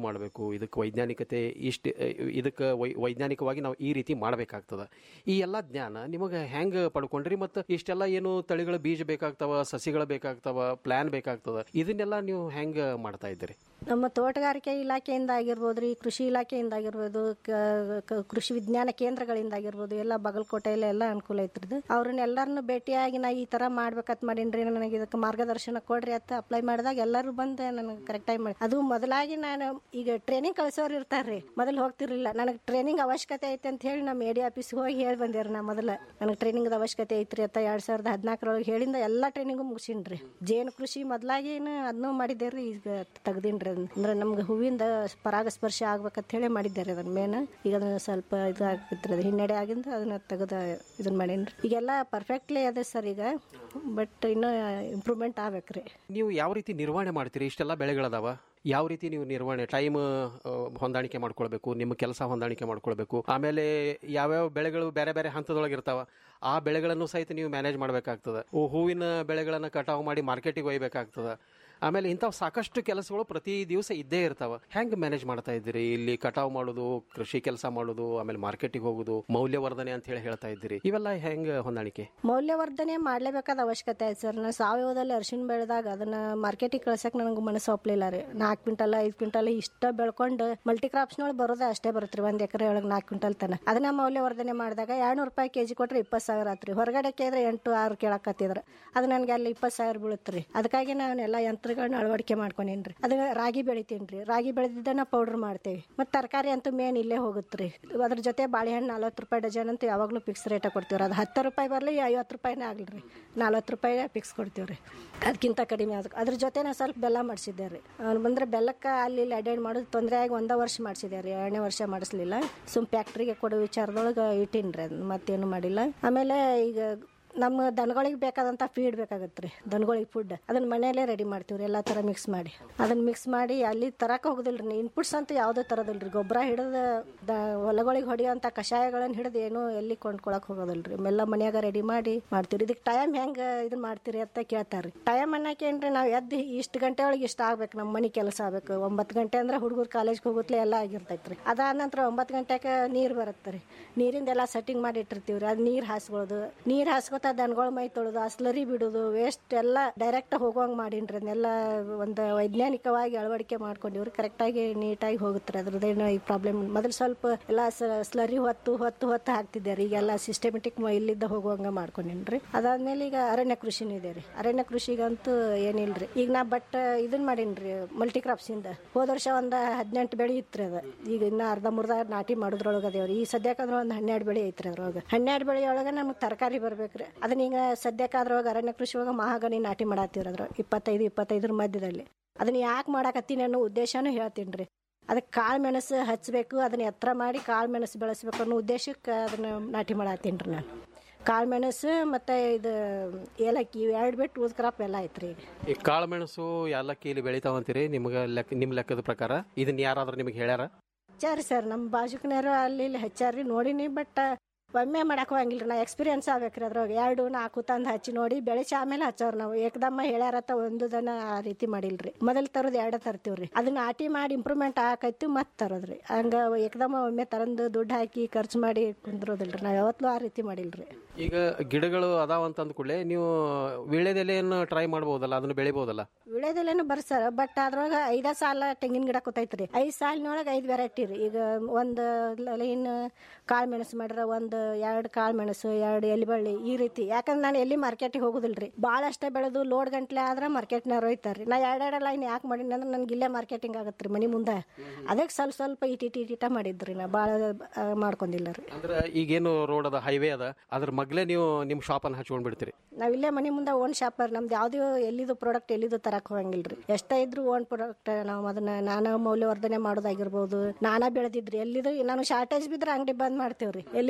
ಮಾಡಬೇಕು ಇದಕ್ಕೆ ವೈಜ್ಞಾನಿಕತೆ ಇಷ್ಟು ಇದಕ್ಕೆ ವೈ ವೈಜ್ಞಾನಿಕವಾಗಿ ನಾವು ಈ ರೀತಿ ಮಾಡಬೇಕಾಗ್ತದೆ ಈ ಎಲ್ಲ ಜ್ಞಾನ ನಿಮಗೆ ಹೆಂಗೆ ಪಡ್ಕೊಂಡ್ರಿ ಮತ್ತು ಇಷ್ಟೆಲ್ಲ ಏನು ತಳಿಗಳ ಬೀಜ ಬೇಕಾಗ್ತಾವ ಸಸಿಗಳು ಬೇಕಾಗ್ತಾವ ಪ್ಲಾನ್ ಬೇಕಾಗ್ತದ ಇದನ್ನೆಲ್ಲ ನೀವು ಹೆಂಗೆ ಮಾಡ್ತಾ ಇದ್ದೀರಿ ನಮ್ಮ ತೋಟಗಾರಿಕೆ ಇಲಾಖೆಯಿಂದ ಆಗಿರ್ಬೋದು ರೀ ಕೃಷಿ ಇಲಾಖೆಯಿಂದ ಆಗಿರ್ಬೋದು ಕ- ಕ- ಕೃಷಿ ವಿಜ್ಞಾನ ಕೇಂದ್ರಗಳಿಂದ ಆಗಿರ್ಬೋದು ಎಲ್ಲ ಬಾಗಲಕೋಟೆಯಲ್ಲಿ ಎಲ್ಲ ಅನುಕೂಲ ಐತ್ರಿದು ಅವ್ರನ್ನೆಲ್ಲರನ್ನು ಭೇಟಿಯಾಗಿ ನಾ ಈ ಥರ ಮಾಡ್ಬೇಕಂತ ಮಾಡೀನಿ ನನಗೆ ಇದಕ್ಕೆ ಮಾರ್ಗದರ್ಶನ ಕೊಡ್ರಿ ಅಂತ ಅಪ್ಲೈ ಮಾಡಿದಾಗ ಎಲ್ಲರೂ ಬಂದು ನನಗೆ ಕರೆಕ್ಟಾಗಿ ಮಾಡಿ ಅದು ಮೊದಲಾಗಿ ನಾನು ಈಗ ಟ್ರೈನಿಂಗ್ ಕಳಿಸೋರು ಇರ್ತಾರ್ರಿ ಮೊದಲು ಹೋಗ್ತಿರ್ಲಿಲ್ಲ ನನಗೆ ಟ್ರೈನಿಂಗ್ ಅವಶ್ಯಕತೆ ಐತೆ ಅಂತ ಹೇಳಿ ನಮ್ಮ ಎಡಿ ಆಫೀಸ್ಗೆ ಹೋಗಿ ಹೇಳಿ ಬಂದೇರಿ ನಾ ಮೊದಲ ನನಗೆ ಟ್ರೈನಿಂಗ್ ಅವಶ್ಯಕತೆ ಐತ್ರಿ ಅಂತ ಎರಡ್ ಸಾವಿರದ ಹದಿನಾಲ್ಕರೊಳಗೆ ಹೇಳಿಂದ ಎಲ್ಲ ಟ್ರೈನಿಂಗು ಮುಗಿಸಿನ್ರಿ ಜೇನು ಕೃಷಿ ಮೊದಲಾಗಿ ಅದನ್ನು ಮಾಡಿದ್ದೆ ರೀ ಈಗ ತೆಗ್ದಿನ್ರಿ ಅದನ್ನ ಅಂದ್ರೆ ನಮ್ಗೆ ಹೂವಿಂದ ಪರಾಗಸ್ಪರ್ಶ ಆಗ್ಬೇಕಂತ ಹೇಳಿ ಮಾಡಿದ್ದಾರೆ ಅದನ್ನ ಮೇನ್ ಈಗ ಅದನ್ನ ಸ್ವಲ್ಪ ಇದು ಆಗ್ತಿತ್ತು ಅದು ಹಿನ್ನಡೆ ಆಗಿಂದ ಅದನ್ನ ತೆಗೆದ ಇದನ್ನ ಮಾಡೀನ್ರಿ ಈಗೆಲ್ಲ ಪರ್ಫೆಕ್ಟ್ಲಿ ಅದೇ ಸರ್ ಈಗ ಬಟ್ ಇನ್ನೂ ಇಂಪ್ರೂವ್ಮೆಂಟ್ ಆಗ್ಬೇಕ್ರಿ ನೀವು ಯಾವ ರೀತಿ ನಿರ್ವಹಣೆ ಮಾಡ್ತೀರಿ ಇಷ್ಟೆಲ್ಲ ಬೆಳೆಗಳದಾವ ಯಾವ ರೀತಿ ನೀವು ನಿರ್ವಹಣೆ ಟೈಮ್ ಹೊಂದಾಣಿಕೆ ಮಾಡ್ಕೊಳ್ಬೇಕು ನಿಮ್ಮ ಕೆಲಸ ಹೊಂದಾಣಿಕೆ ಮಾಡ್ಕೊಳ್ಬೇಕು ಆಮೇಲೆ ಯಾವ್ಯಾವ ಬೆಳೆಗಳು ಬೇರೆ ಬೇರೆ ಹಂತದೊಳಗೆ ಇರ್ತಾವ ಆ ಬೆಳೆಗಳನ್ನು ಸಹಿತ ನೀವು ಮ್ಯಾನೇಜ್ ಮಾಡಬೇಕಾಗ್ತದೆ ಹೂವಿನ ಬೆಳೆಗಳನ್ನು ಕಟಾವು ಮಾಡಿ ಮಾರ್ಕೆಟಿಗೆ ಒಯ್ಬೇಕಾಗ್ತದೆ ಆಮೇಲೆ ಇಂಥವು ಸಾಕಷ್ಟು ಕೆಲಸಗಳು ಪ್ರತಿ ದಿವಸ ಇದ್ದೇ ಇರ್ತಾವ ಹೆಂಗ್ ಮ್ಯಾನೇಜ್ ಮಾಡ್ತಾ ಇದ್ದೀರಿ ಇಲ್ಲಿ ಕಟಾವು ಮಾಡೋದು ಕೃಷಿ ಕೆಲಸ ಮಾಡೋದು ಆಮೇಲೆ ಮಾರ್ಕೆಟಿಗೆ ಹೋಗೋದು ಮೌಲ್ಯವರ್ಧನೆ ಅಂತ ಹೇಳಿ ಹೇಳ್ತಾ ಇದ್ದೀರಿ ಇವೆಲ್ಲ ಹೆಂಗ್ ಹೊಂದಾಣಿಕೆ ಮೌಲ್ಯವರ್ಧನೆ ಮಾಡ್ಲೇಬೇಕಾದ ಅವಶ್ಯಕತೆ ಐತೆ ಸರ್ ನಾನು ಸಾವಯವದಲ್ಲಿ ಅರಿಶಿನ ಬೆಳೆದಾಗ ಅದನ್ನ ಮಾರ್ಕೆಟಿಗೆ ಕಳ್ಸಕ್ ನನಗೆ ಮನಸ್ಸು ಒಪ್ಲಿಲ್ಲ ರೀ ನಾಲ್ಕು ಕ್ವಿಂಟಲ್ ಐದು ಕ್ವಿಂಟಲ್ ಇಷ್ಟ ಬೆಳ್ಕೊಂಡು ಮಲ್ಟಿ ಕ್ರಾಪ್ಸ್ನೊಳಗೆ ಬರೋದೇ ಅಷ್ಟೇ ಬರುತ್ತೆ ರೀ ಒಂದು ಎಕರೆ ಒಳಗೆ ನಾಲ್ಕು ಕ್ವಿಂಟಲ್ ತನ ಅದನ್ನ ಮೌಲ್ಯವರ್ಧನೆ ಮಾಡಿದಾಗ ಎರಡ್ನೂರು ರೂಪಾಯಿ ಕೆಜಿ ಕೊಟ್ರೆ ಇಪ್ಪತ್ತು ಸಾವಿರ ಆತ್ರಿ ಹೊರಗಡೆ ಕೇಳಿದ್ರೆ ಎಂಟು ಆರು ಕೇಳಕತ್ತಿದ್ರು ಅದು ನನಗೆ ಅಲ್ಲಿ ಇಪ್ಪತ್ತು ಸಾವಿರ ಬೀಳುತ್ತೆ ರೀ ಅದಕ್ಕಾಗಿ ನಾನು ಎಲ್ಲ ಯಂತ್ರಗಳನ್ನ ಅಳವಡಿಕೆ ಮಾಡ್ಕೊಂಡೇನ್ರಿ ಅದು ರಾಗಿ ಬೆಳಿತೀನಿ ರೀ ರಾಗಿ ಬೆಳೆದಿದ್ದನ್ನ ಪೌಡರ್ ಮಾಡ್ತೇವೆ ಮತ್ತು ತರಕಾರಿ ಅಂತೂ ಮೇನ್ ಇಲ್ಲೇ ಹೋಗುತ್ತೆ ರೀ ಅದ್ರ ಜೊತೆ ಬಾಳೆಹಣ್ಣು ನಲ್ವತ್ತು ರೂಪಾಯಿ ಡಜನ್ ಅಂತ ಯಾವಾಗಲೂ ಫಿಕ್ಸ್ ರೇಟ ಕೊಡ್ತೀವಿ ಅದು ಹತ್ತು ರೂಪಾಯಿ ಬರಲಿ ಐವತ್ತು ರೂಪಾಯಿನೇ ಆಗಲಿ ರೀ ನಲ್ವತ್ತು ರೂಪಾಯಿ ಫಿಕ್ಸ್ ಕೊಡ್ತೀವಿ ರೀ ಅದಕ್ಕಿಂತ ಕಡಿಮೆ ಅದಕ್ಕೆ ಅದ್ರ ಜೊತೆ ನಾನು ಸ್ವಲ್ಪ ಬೆಲ್ಲ ಮಾಡಿಸಿದ್ದೆ ರೀ ಅವ್ನು ಬಂದರೆ ಬೆಲ್ಲಕ್ಕೆ ಅಲ್ಲಿ ಇಲ್ಲಿ ಅಡ್ಡಾಡಿ ಮಾಡೋದು ತೊಂದರೆ ಆಗಿ ಒಂದೇ ವರ್ಷ ಮಾಡಿಸಿದೆ ರೀ ಎರಡನೇ ವರ್ಷ ಮಾಡಿಸ್ಲಿಲ್ಲ ಸುಮ್ ಫ್ಯಾಕ್ಟ್ರಿಗೆ ಕೊಡೋ ವಿಚಾರದೊಳಗೆ ಇಟ್ಟೀನಿ ರೀ ಅದನ್ನ ಮತ್ತೇನು ಮಾಡಿಲ್ಲ ಆಮೇಲೆ ಈಗ ನಮ್ಮ ದನಗಳಿಗೆ ಬೇಕಾದಂಥ ಫೀಡ್ ಬೇಕಾಗತ್ತೆ ರೀ ದನಗಳಿಗೆ ಫುಡ್ ಅದನ್ನ ಮನೆಯಲ್ಲೇ ರೆಡಿ ಮಾಡ್ತೀವಿ ರೀ ಎಲ್ಲ ಥರ ಮಿಕ್ಸ್ ಮಾಡಿ ಅದನ್ನ ಮಿಕ್ಸ್ ಮಾಡಿ ಅಲ್ಲಿ ತರಕ್ಕೆ ಹೋಗೋದಿಲ್ಲ ರೀ ಇನ್ಪುಟ್ಸ್ ಅಂತೂ ಯಾವುದೇ ತರೋದಿಲ್ಲ ರೀ ಗೊಬ್ಬರ ಹಿಡಿದು ದ ಹೊಲಗಳಿಗೆ ಹೊಡೆಯೋಂಥ ಕಷಾಯಗಳನ್ನು ಹಿಡಿದು ಏನೂ ಎಲ್ಲಿ ಕೊಂಡ್ಕೊಳಕ್ಕೆ ಹೋಗೋದಿಲ್ಲ ರೀ ಎಲ್ಲ ಮನ್ಯಾಗ ರೆಡಿ ಮಾಡಿ ಮಾಡ್ತೀವಿ ಇದಕ್ಕೆ ಟೈಮ್ ಹೆಂಗೆ ಇದನ್ನ ಮಾಡ್ತೀರಿ ಅಂತ ಕೇಳ್ತಾರೆ ರೀ ಟೈಮ್ ಅನ್ನೋಕೇನ್ರಿ ನಾವು ಎದ್ದು ಇಷ್ಟು ಗಂಟೆ ಒಳಗೆ ಇಷ್ಟ ಆಗ್ಬೇಕು ನಮ್ಮ ಮನೆ ಕೆಲಸ ಆಗ್ಬೇಕು ಒಂಬತ್ತು ಗಂಟೆ ಅಂದ್ರೆ ಹುಡುಗರು ಕಾಲೇಜ್ಗೆ ಹೋಗುತ್ತಲೇ ಎಲ್ಲ ಆಗಿರ್ತೈತೆ ರೀ ಅದಾದ ನಂತರ ಒಂಬತ್ತು ಗಂಟೆಗೆ ನೀರು ಬರುತ್ತೆ ರೀ ನೀರಿಂದೆಲ್ಲ ಸೆಟ್ಟಿಂಗ್ ಮಾಡಿ ಇಟ್ಟಿರ್ತೀವಿ ರೀ ಅದು ನೀರು ಹಾಸ್ಕೊಳ್ಳೋದು ನೀರು ಹಾಸ್ಕೊತ ದನಗಳ ಮೈ ತೊಳೆದು ಆ ಸ್ಲರಿ ಬಿಡೋದು ವೇಸ್ಟ್ ಎಲ್ಲ ಡೈರೆಕ್ಟ್ ಹೋಗುವಂಗೆ ಮಾಡೀನ್ರಿ ಅದನ್ನೆಲ್ಲ ಒಂದು ವೈಜ್ಞಾನಿಕವಾಗಿ ಅಳವಡಿಕೆ ಮಾಡ್ಕೊಂಡಿವ್ರಿ ಕರೆಕ್ಟಾಗಿ ನೀಟಾಗಿ ಹೋಗುತ್ತೆ ರೀ ಅದ್ರದ್ದೇನು ಈ ಪ್ರಾಬ್ಲಮ್ ಮೊದಲು ಸ್ವಲ್ಪ ಎಲ್ಲ ಸ್ಲರಿ ಹೊತ್ತು ಹೊತ್ತು ಹೊತ್ತು ಹಾಕ್ತಿದ್ದೆ ರೀ ಈಗೆಲ್ಲ ಸಿಸ್ಟಮೆಟಿಕ್ ಇಲ್ಲಿದ್ದ ಹೋಗುವಂಗೆ ಮಾಡ್ಕೊಂಡೇನ್ರಿ ಅದಾದ್ಮೇಲೆ ಈಗ ಅರಣ್ಯ ಕೃಷಿನೂ ಇದೆ ರೀ ಅರಣ್ಯ ಕೃಷಿಗಂತೂ ಏನಿಲ್ರಿ ಈಗ ನಾ ಬಟ್ ಇದನ್ನ ಮಾಡೀನ್ರಿ ಮಲ್ಟಿ ಕ್ರಾಪ್ಸ್ ಇಂದ ಹೋದ ವರ್ಷ ಒಂದು ಹದಿನೆಂಟು ಬೆಳೆ ಇತ್ತು ಅದು ಈಗ ಇನ್ನ ಅರ್ಧ ಮುರ್ಧ ನಾಟಿ ಮಾಡೋದ್ರೊಳಗೆ ಅದೇವ್ರಿ ಈ ಸದ್ಯಕ್ಕಂದ್ರೆ ಒಂದು ಹನ್ನೆರಡು ಬೆಳೆ ಐತ್ರಿ ಅದ್ರೊಳಗೆ ಹನ್ನೆರಡು ಬೆಳೆ ಒಳಗೆ ನಮ್ಗೆ ತರಕಾರಿ ಬರ್ಬೇಕ್ರಿ ಅದನ್ನ ಈಗ ಸದ್ಯಕ್ಕೆ ಅದ್ರೊಳಗೆ ಅರಣ್ಯ ಕೃಷಿ ಒಳಗೆ ಮಹಾಗನಿ ನಾಟಿ ಮಾಡತ್ತೀವ್ರಿ ಅದ್ರ ಇಪ್ಪತ್ತೈದು ಇಪ್ಪತ್ತೈದರ ಮಧ್ಯದಲ್ಲಿ ಅದನ್ನ ಯಾಕೆ ಮಾಡಾಕತ್ತೀನಿ ಅನ್ನೋ ಉದ್ದೇಶನೂ ಹೇಳ್ತೀನಿ ರೀ ಅದಕ್ಕೆ ಕಾಳು ಮೆಣಸು ಹಚ್ಚಬೇಕು ಅದನ್ನ ಎತ್ತರ ಮಾಡಿ ಕಾಳು ಮೆಣಸು ಬೆಳೆಸ್ಬೇಕು ಅನ್ನೋ ಉದ್ದೇಶಕ್ಕೆ ಅದನ್ನ ನಾಟಿ ಮಾಡತ್ತೀನಿ ರೀ ನಾನು ಕಾಳು ಮೆಣಸು ಮತ್ತು ಇದು ಏಲಕ್ಕಿ ಇವು ಎರಡು ಬಿಟ್ಟು ಉದ್ ಕ್ರಾಪ್ ಎಲ್ಲ ಐತ್ರಿ ಈಗ ಈ ಕಾಳುಮೆಣಸು ಏಲಕ್ಕಿ ಇಲ್ಲಿ ಬೆಳಿತಾವಂತೀರಿ ನಿಮ್ಗೆ ಲೆಕ್ಕ ನಿಮ್ಮ ಲೆಕ್ಕದ ಪ್ರಕಾರ ಇದನ್ನ ಯಾರಾದ್ರೂ ನಿಮಗೆ ಹೇಳ್ಯಾರ ಹಚ್ಚಾರಿ ಸರ್ ನಮ್ಮ ಬಾಜುಕನೇರು ಅಲ್ಲಿ ಇಲ್ಲಿ ಹಚ್ಚಾರಿ ನೋಡಿನಿ ಬಟ್ ಒಮ್ಮೆ ಮಾಡಕ್ ಹೋಗಂಗಿಲ್ಲ ರೀ ನಾ ಎಕ್ಸ್ಪೀರಿಯನ್ಸ್ ಆಗ್ಬೇಕ್ರಿ ಅದ್ರಾಗ ಎರಡು ನಾಲ್ಕು ತಂದು ಹಚ್ಚಿ ನೋಡಿ ಬೆಳೆಸಿ ಆಮೇಲೆ ಹಚ್ಚವ್ರು ನಾವು ಏಕದಮ್ಮ ಹೇಳ್ಯಾರತ್ತ ಒಂದು ದನ ಆ ರೀತಿ ಮಾಡಿಲ್ರಿ ಮೊದಲು ತರೋದು ಎರಡು ತರ್ತೀವ್ರಿ ಅದನ್ನ ಆಟಿ ಮಾಡಿ ಇಂಪ್ರೂವ್ಮೆಂಟ್ ಆಕೈತಿ ಮತ್ತೆ ತರೋದ್ರಿ ಹಂಗ ಏಕದಮ್ಮ ಒಮ್ಮೆ ತರಂದು ದುಡ್ಡು ಹಾಕಿ ಖರ್ಚು ಮಾಡಿ ಕುಂದ್ರೋದಿಲ್ರಿ ನಾವು ಯಾವತ್ತೂ ಆ ರೀತಿ ಮಾಡಿಲ್ರಿ ಈಗ ಗಿಡಗಳು ಅದಾವ ಅಂತ ಅಂದ್ಕೂಡ್ಲೆ ನೀವು ವೀಳ್ಯದೆಲೆಯನ್ನು ಟ್ರೈ ಮಾಡ್ಬೋದಲ್ಲ ಅದನ್ನು ಬೆಳಿಬೋದಲ್ಲ ವಿಳೆದೆಲೆನು ಬರ್ಸರ ಬಟ್ ಅದ್ರೊಳಗ ಐದ ಸಾಲ ತೆಂಗಿನ ಗಿಡ ಕೂತೈತ್ರಿ ಐದ್ ಸಾಲಿನೊಳಗ ಐದ್ ವೆರೈಟಿ ರೀ ಈಗ ಒಂದ್ ಲೈನ್ ಕಾಳು ಮೆಣಸು ಮಾಡ್ರ ಒಂದ್ ಎರಡ್ ಕಾಳು ಮೆಣಸು ಎರಡ್ ಎಲಿಬಳ್ಳಿ ಈ ರೀತಿ ಯಾಕಂದ್ರೆ ನಾನು ಎಲ್ಲಿ ಮಾರ್ಕೆಟಿಗೆ ಹೋಗುದಿಲ್ರಿ ಭಾಳ ಅಷ್ಟೇ ಬೆಳೆದು ಲೋಡ್ ಗಂಟ್ಲೆ ಆದ್ರ ಮಾರ್ಕೆಟ್ನಾರ ಒಯ್ತಾರ್ರಿ ನಾ ಎರಡೆರಡು ಲೈನ್ ಯಾಕೆ ಮಾಡೀನಿ ಅಂದ್ರೆ ನನ್ಗೆ ಇಲ್ಲೇ ಮಾರ್ಕೆಟಿಂಗ್ ಆಗತ್ರಿ ಮನಿ ಮುಂದೆ ಅದಕ್ಕೆ ಸ್ವಲ್ಪ ಸ್ವಲ್ಪ ಇಟ್ ಇಟ್ ಇಟ್ ಇಟ ಮಾಡಿದ್ರಿ ನಾ ಭಾಳ ಮಾಡ್ಕೊಂಡಿಲ್ಲ ರೀ ಅಂದ್ರೆ ಈಗೇನು ರೋಡ್ ಅದ ಹೈವೇ ಅದ ಅದ್ರ ಮಗ್ಲೇ ನೀವು ನಿಮ್ಮ ಶಾಪನ್ನು ಹಚ್ಕೊಂಡ್ ಬಿಡ್ತೀರಿ ನಾವ್ ಇಲ್ಲೇ ಮನಿ ಮುಂದೆ ಓನ್ ಶಾಪರ್ ನಮ್ದು ಯಾವ್ದು ಎಲ್ಲಿದು ಪ್ರಾಡಕ್ಟ್ ಎಲ್ಲಿದು ತರಕ್ ಹೋಗಂಗಿಲ್ರಿ ಎಷ್ಟೇ ಇದ್ರು ಓನ್ ಪ್ರಾಡಕ್ಟ್ ನಾವು ಅದನ್ನ ನಾನಾ ಮೌಲ್ಯವರ್ಧನೆ ಮಾಡೋದಾಗಿರ್ಬೋದು ನಾನಾ ಬೆಳೆದಿದ್ರಿ ಎಲ್ಲಿದು ನಾನು ಶಾರ್ಟೇಜ್ ಬಿದ್ರೆ ಅಂಗಡಿ ಬಂದ್ ಮಾಡ್ತೇವ್ರಿ ಎಲ್ಲಿದು ಮಾರ್ಕೆಟ್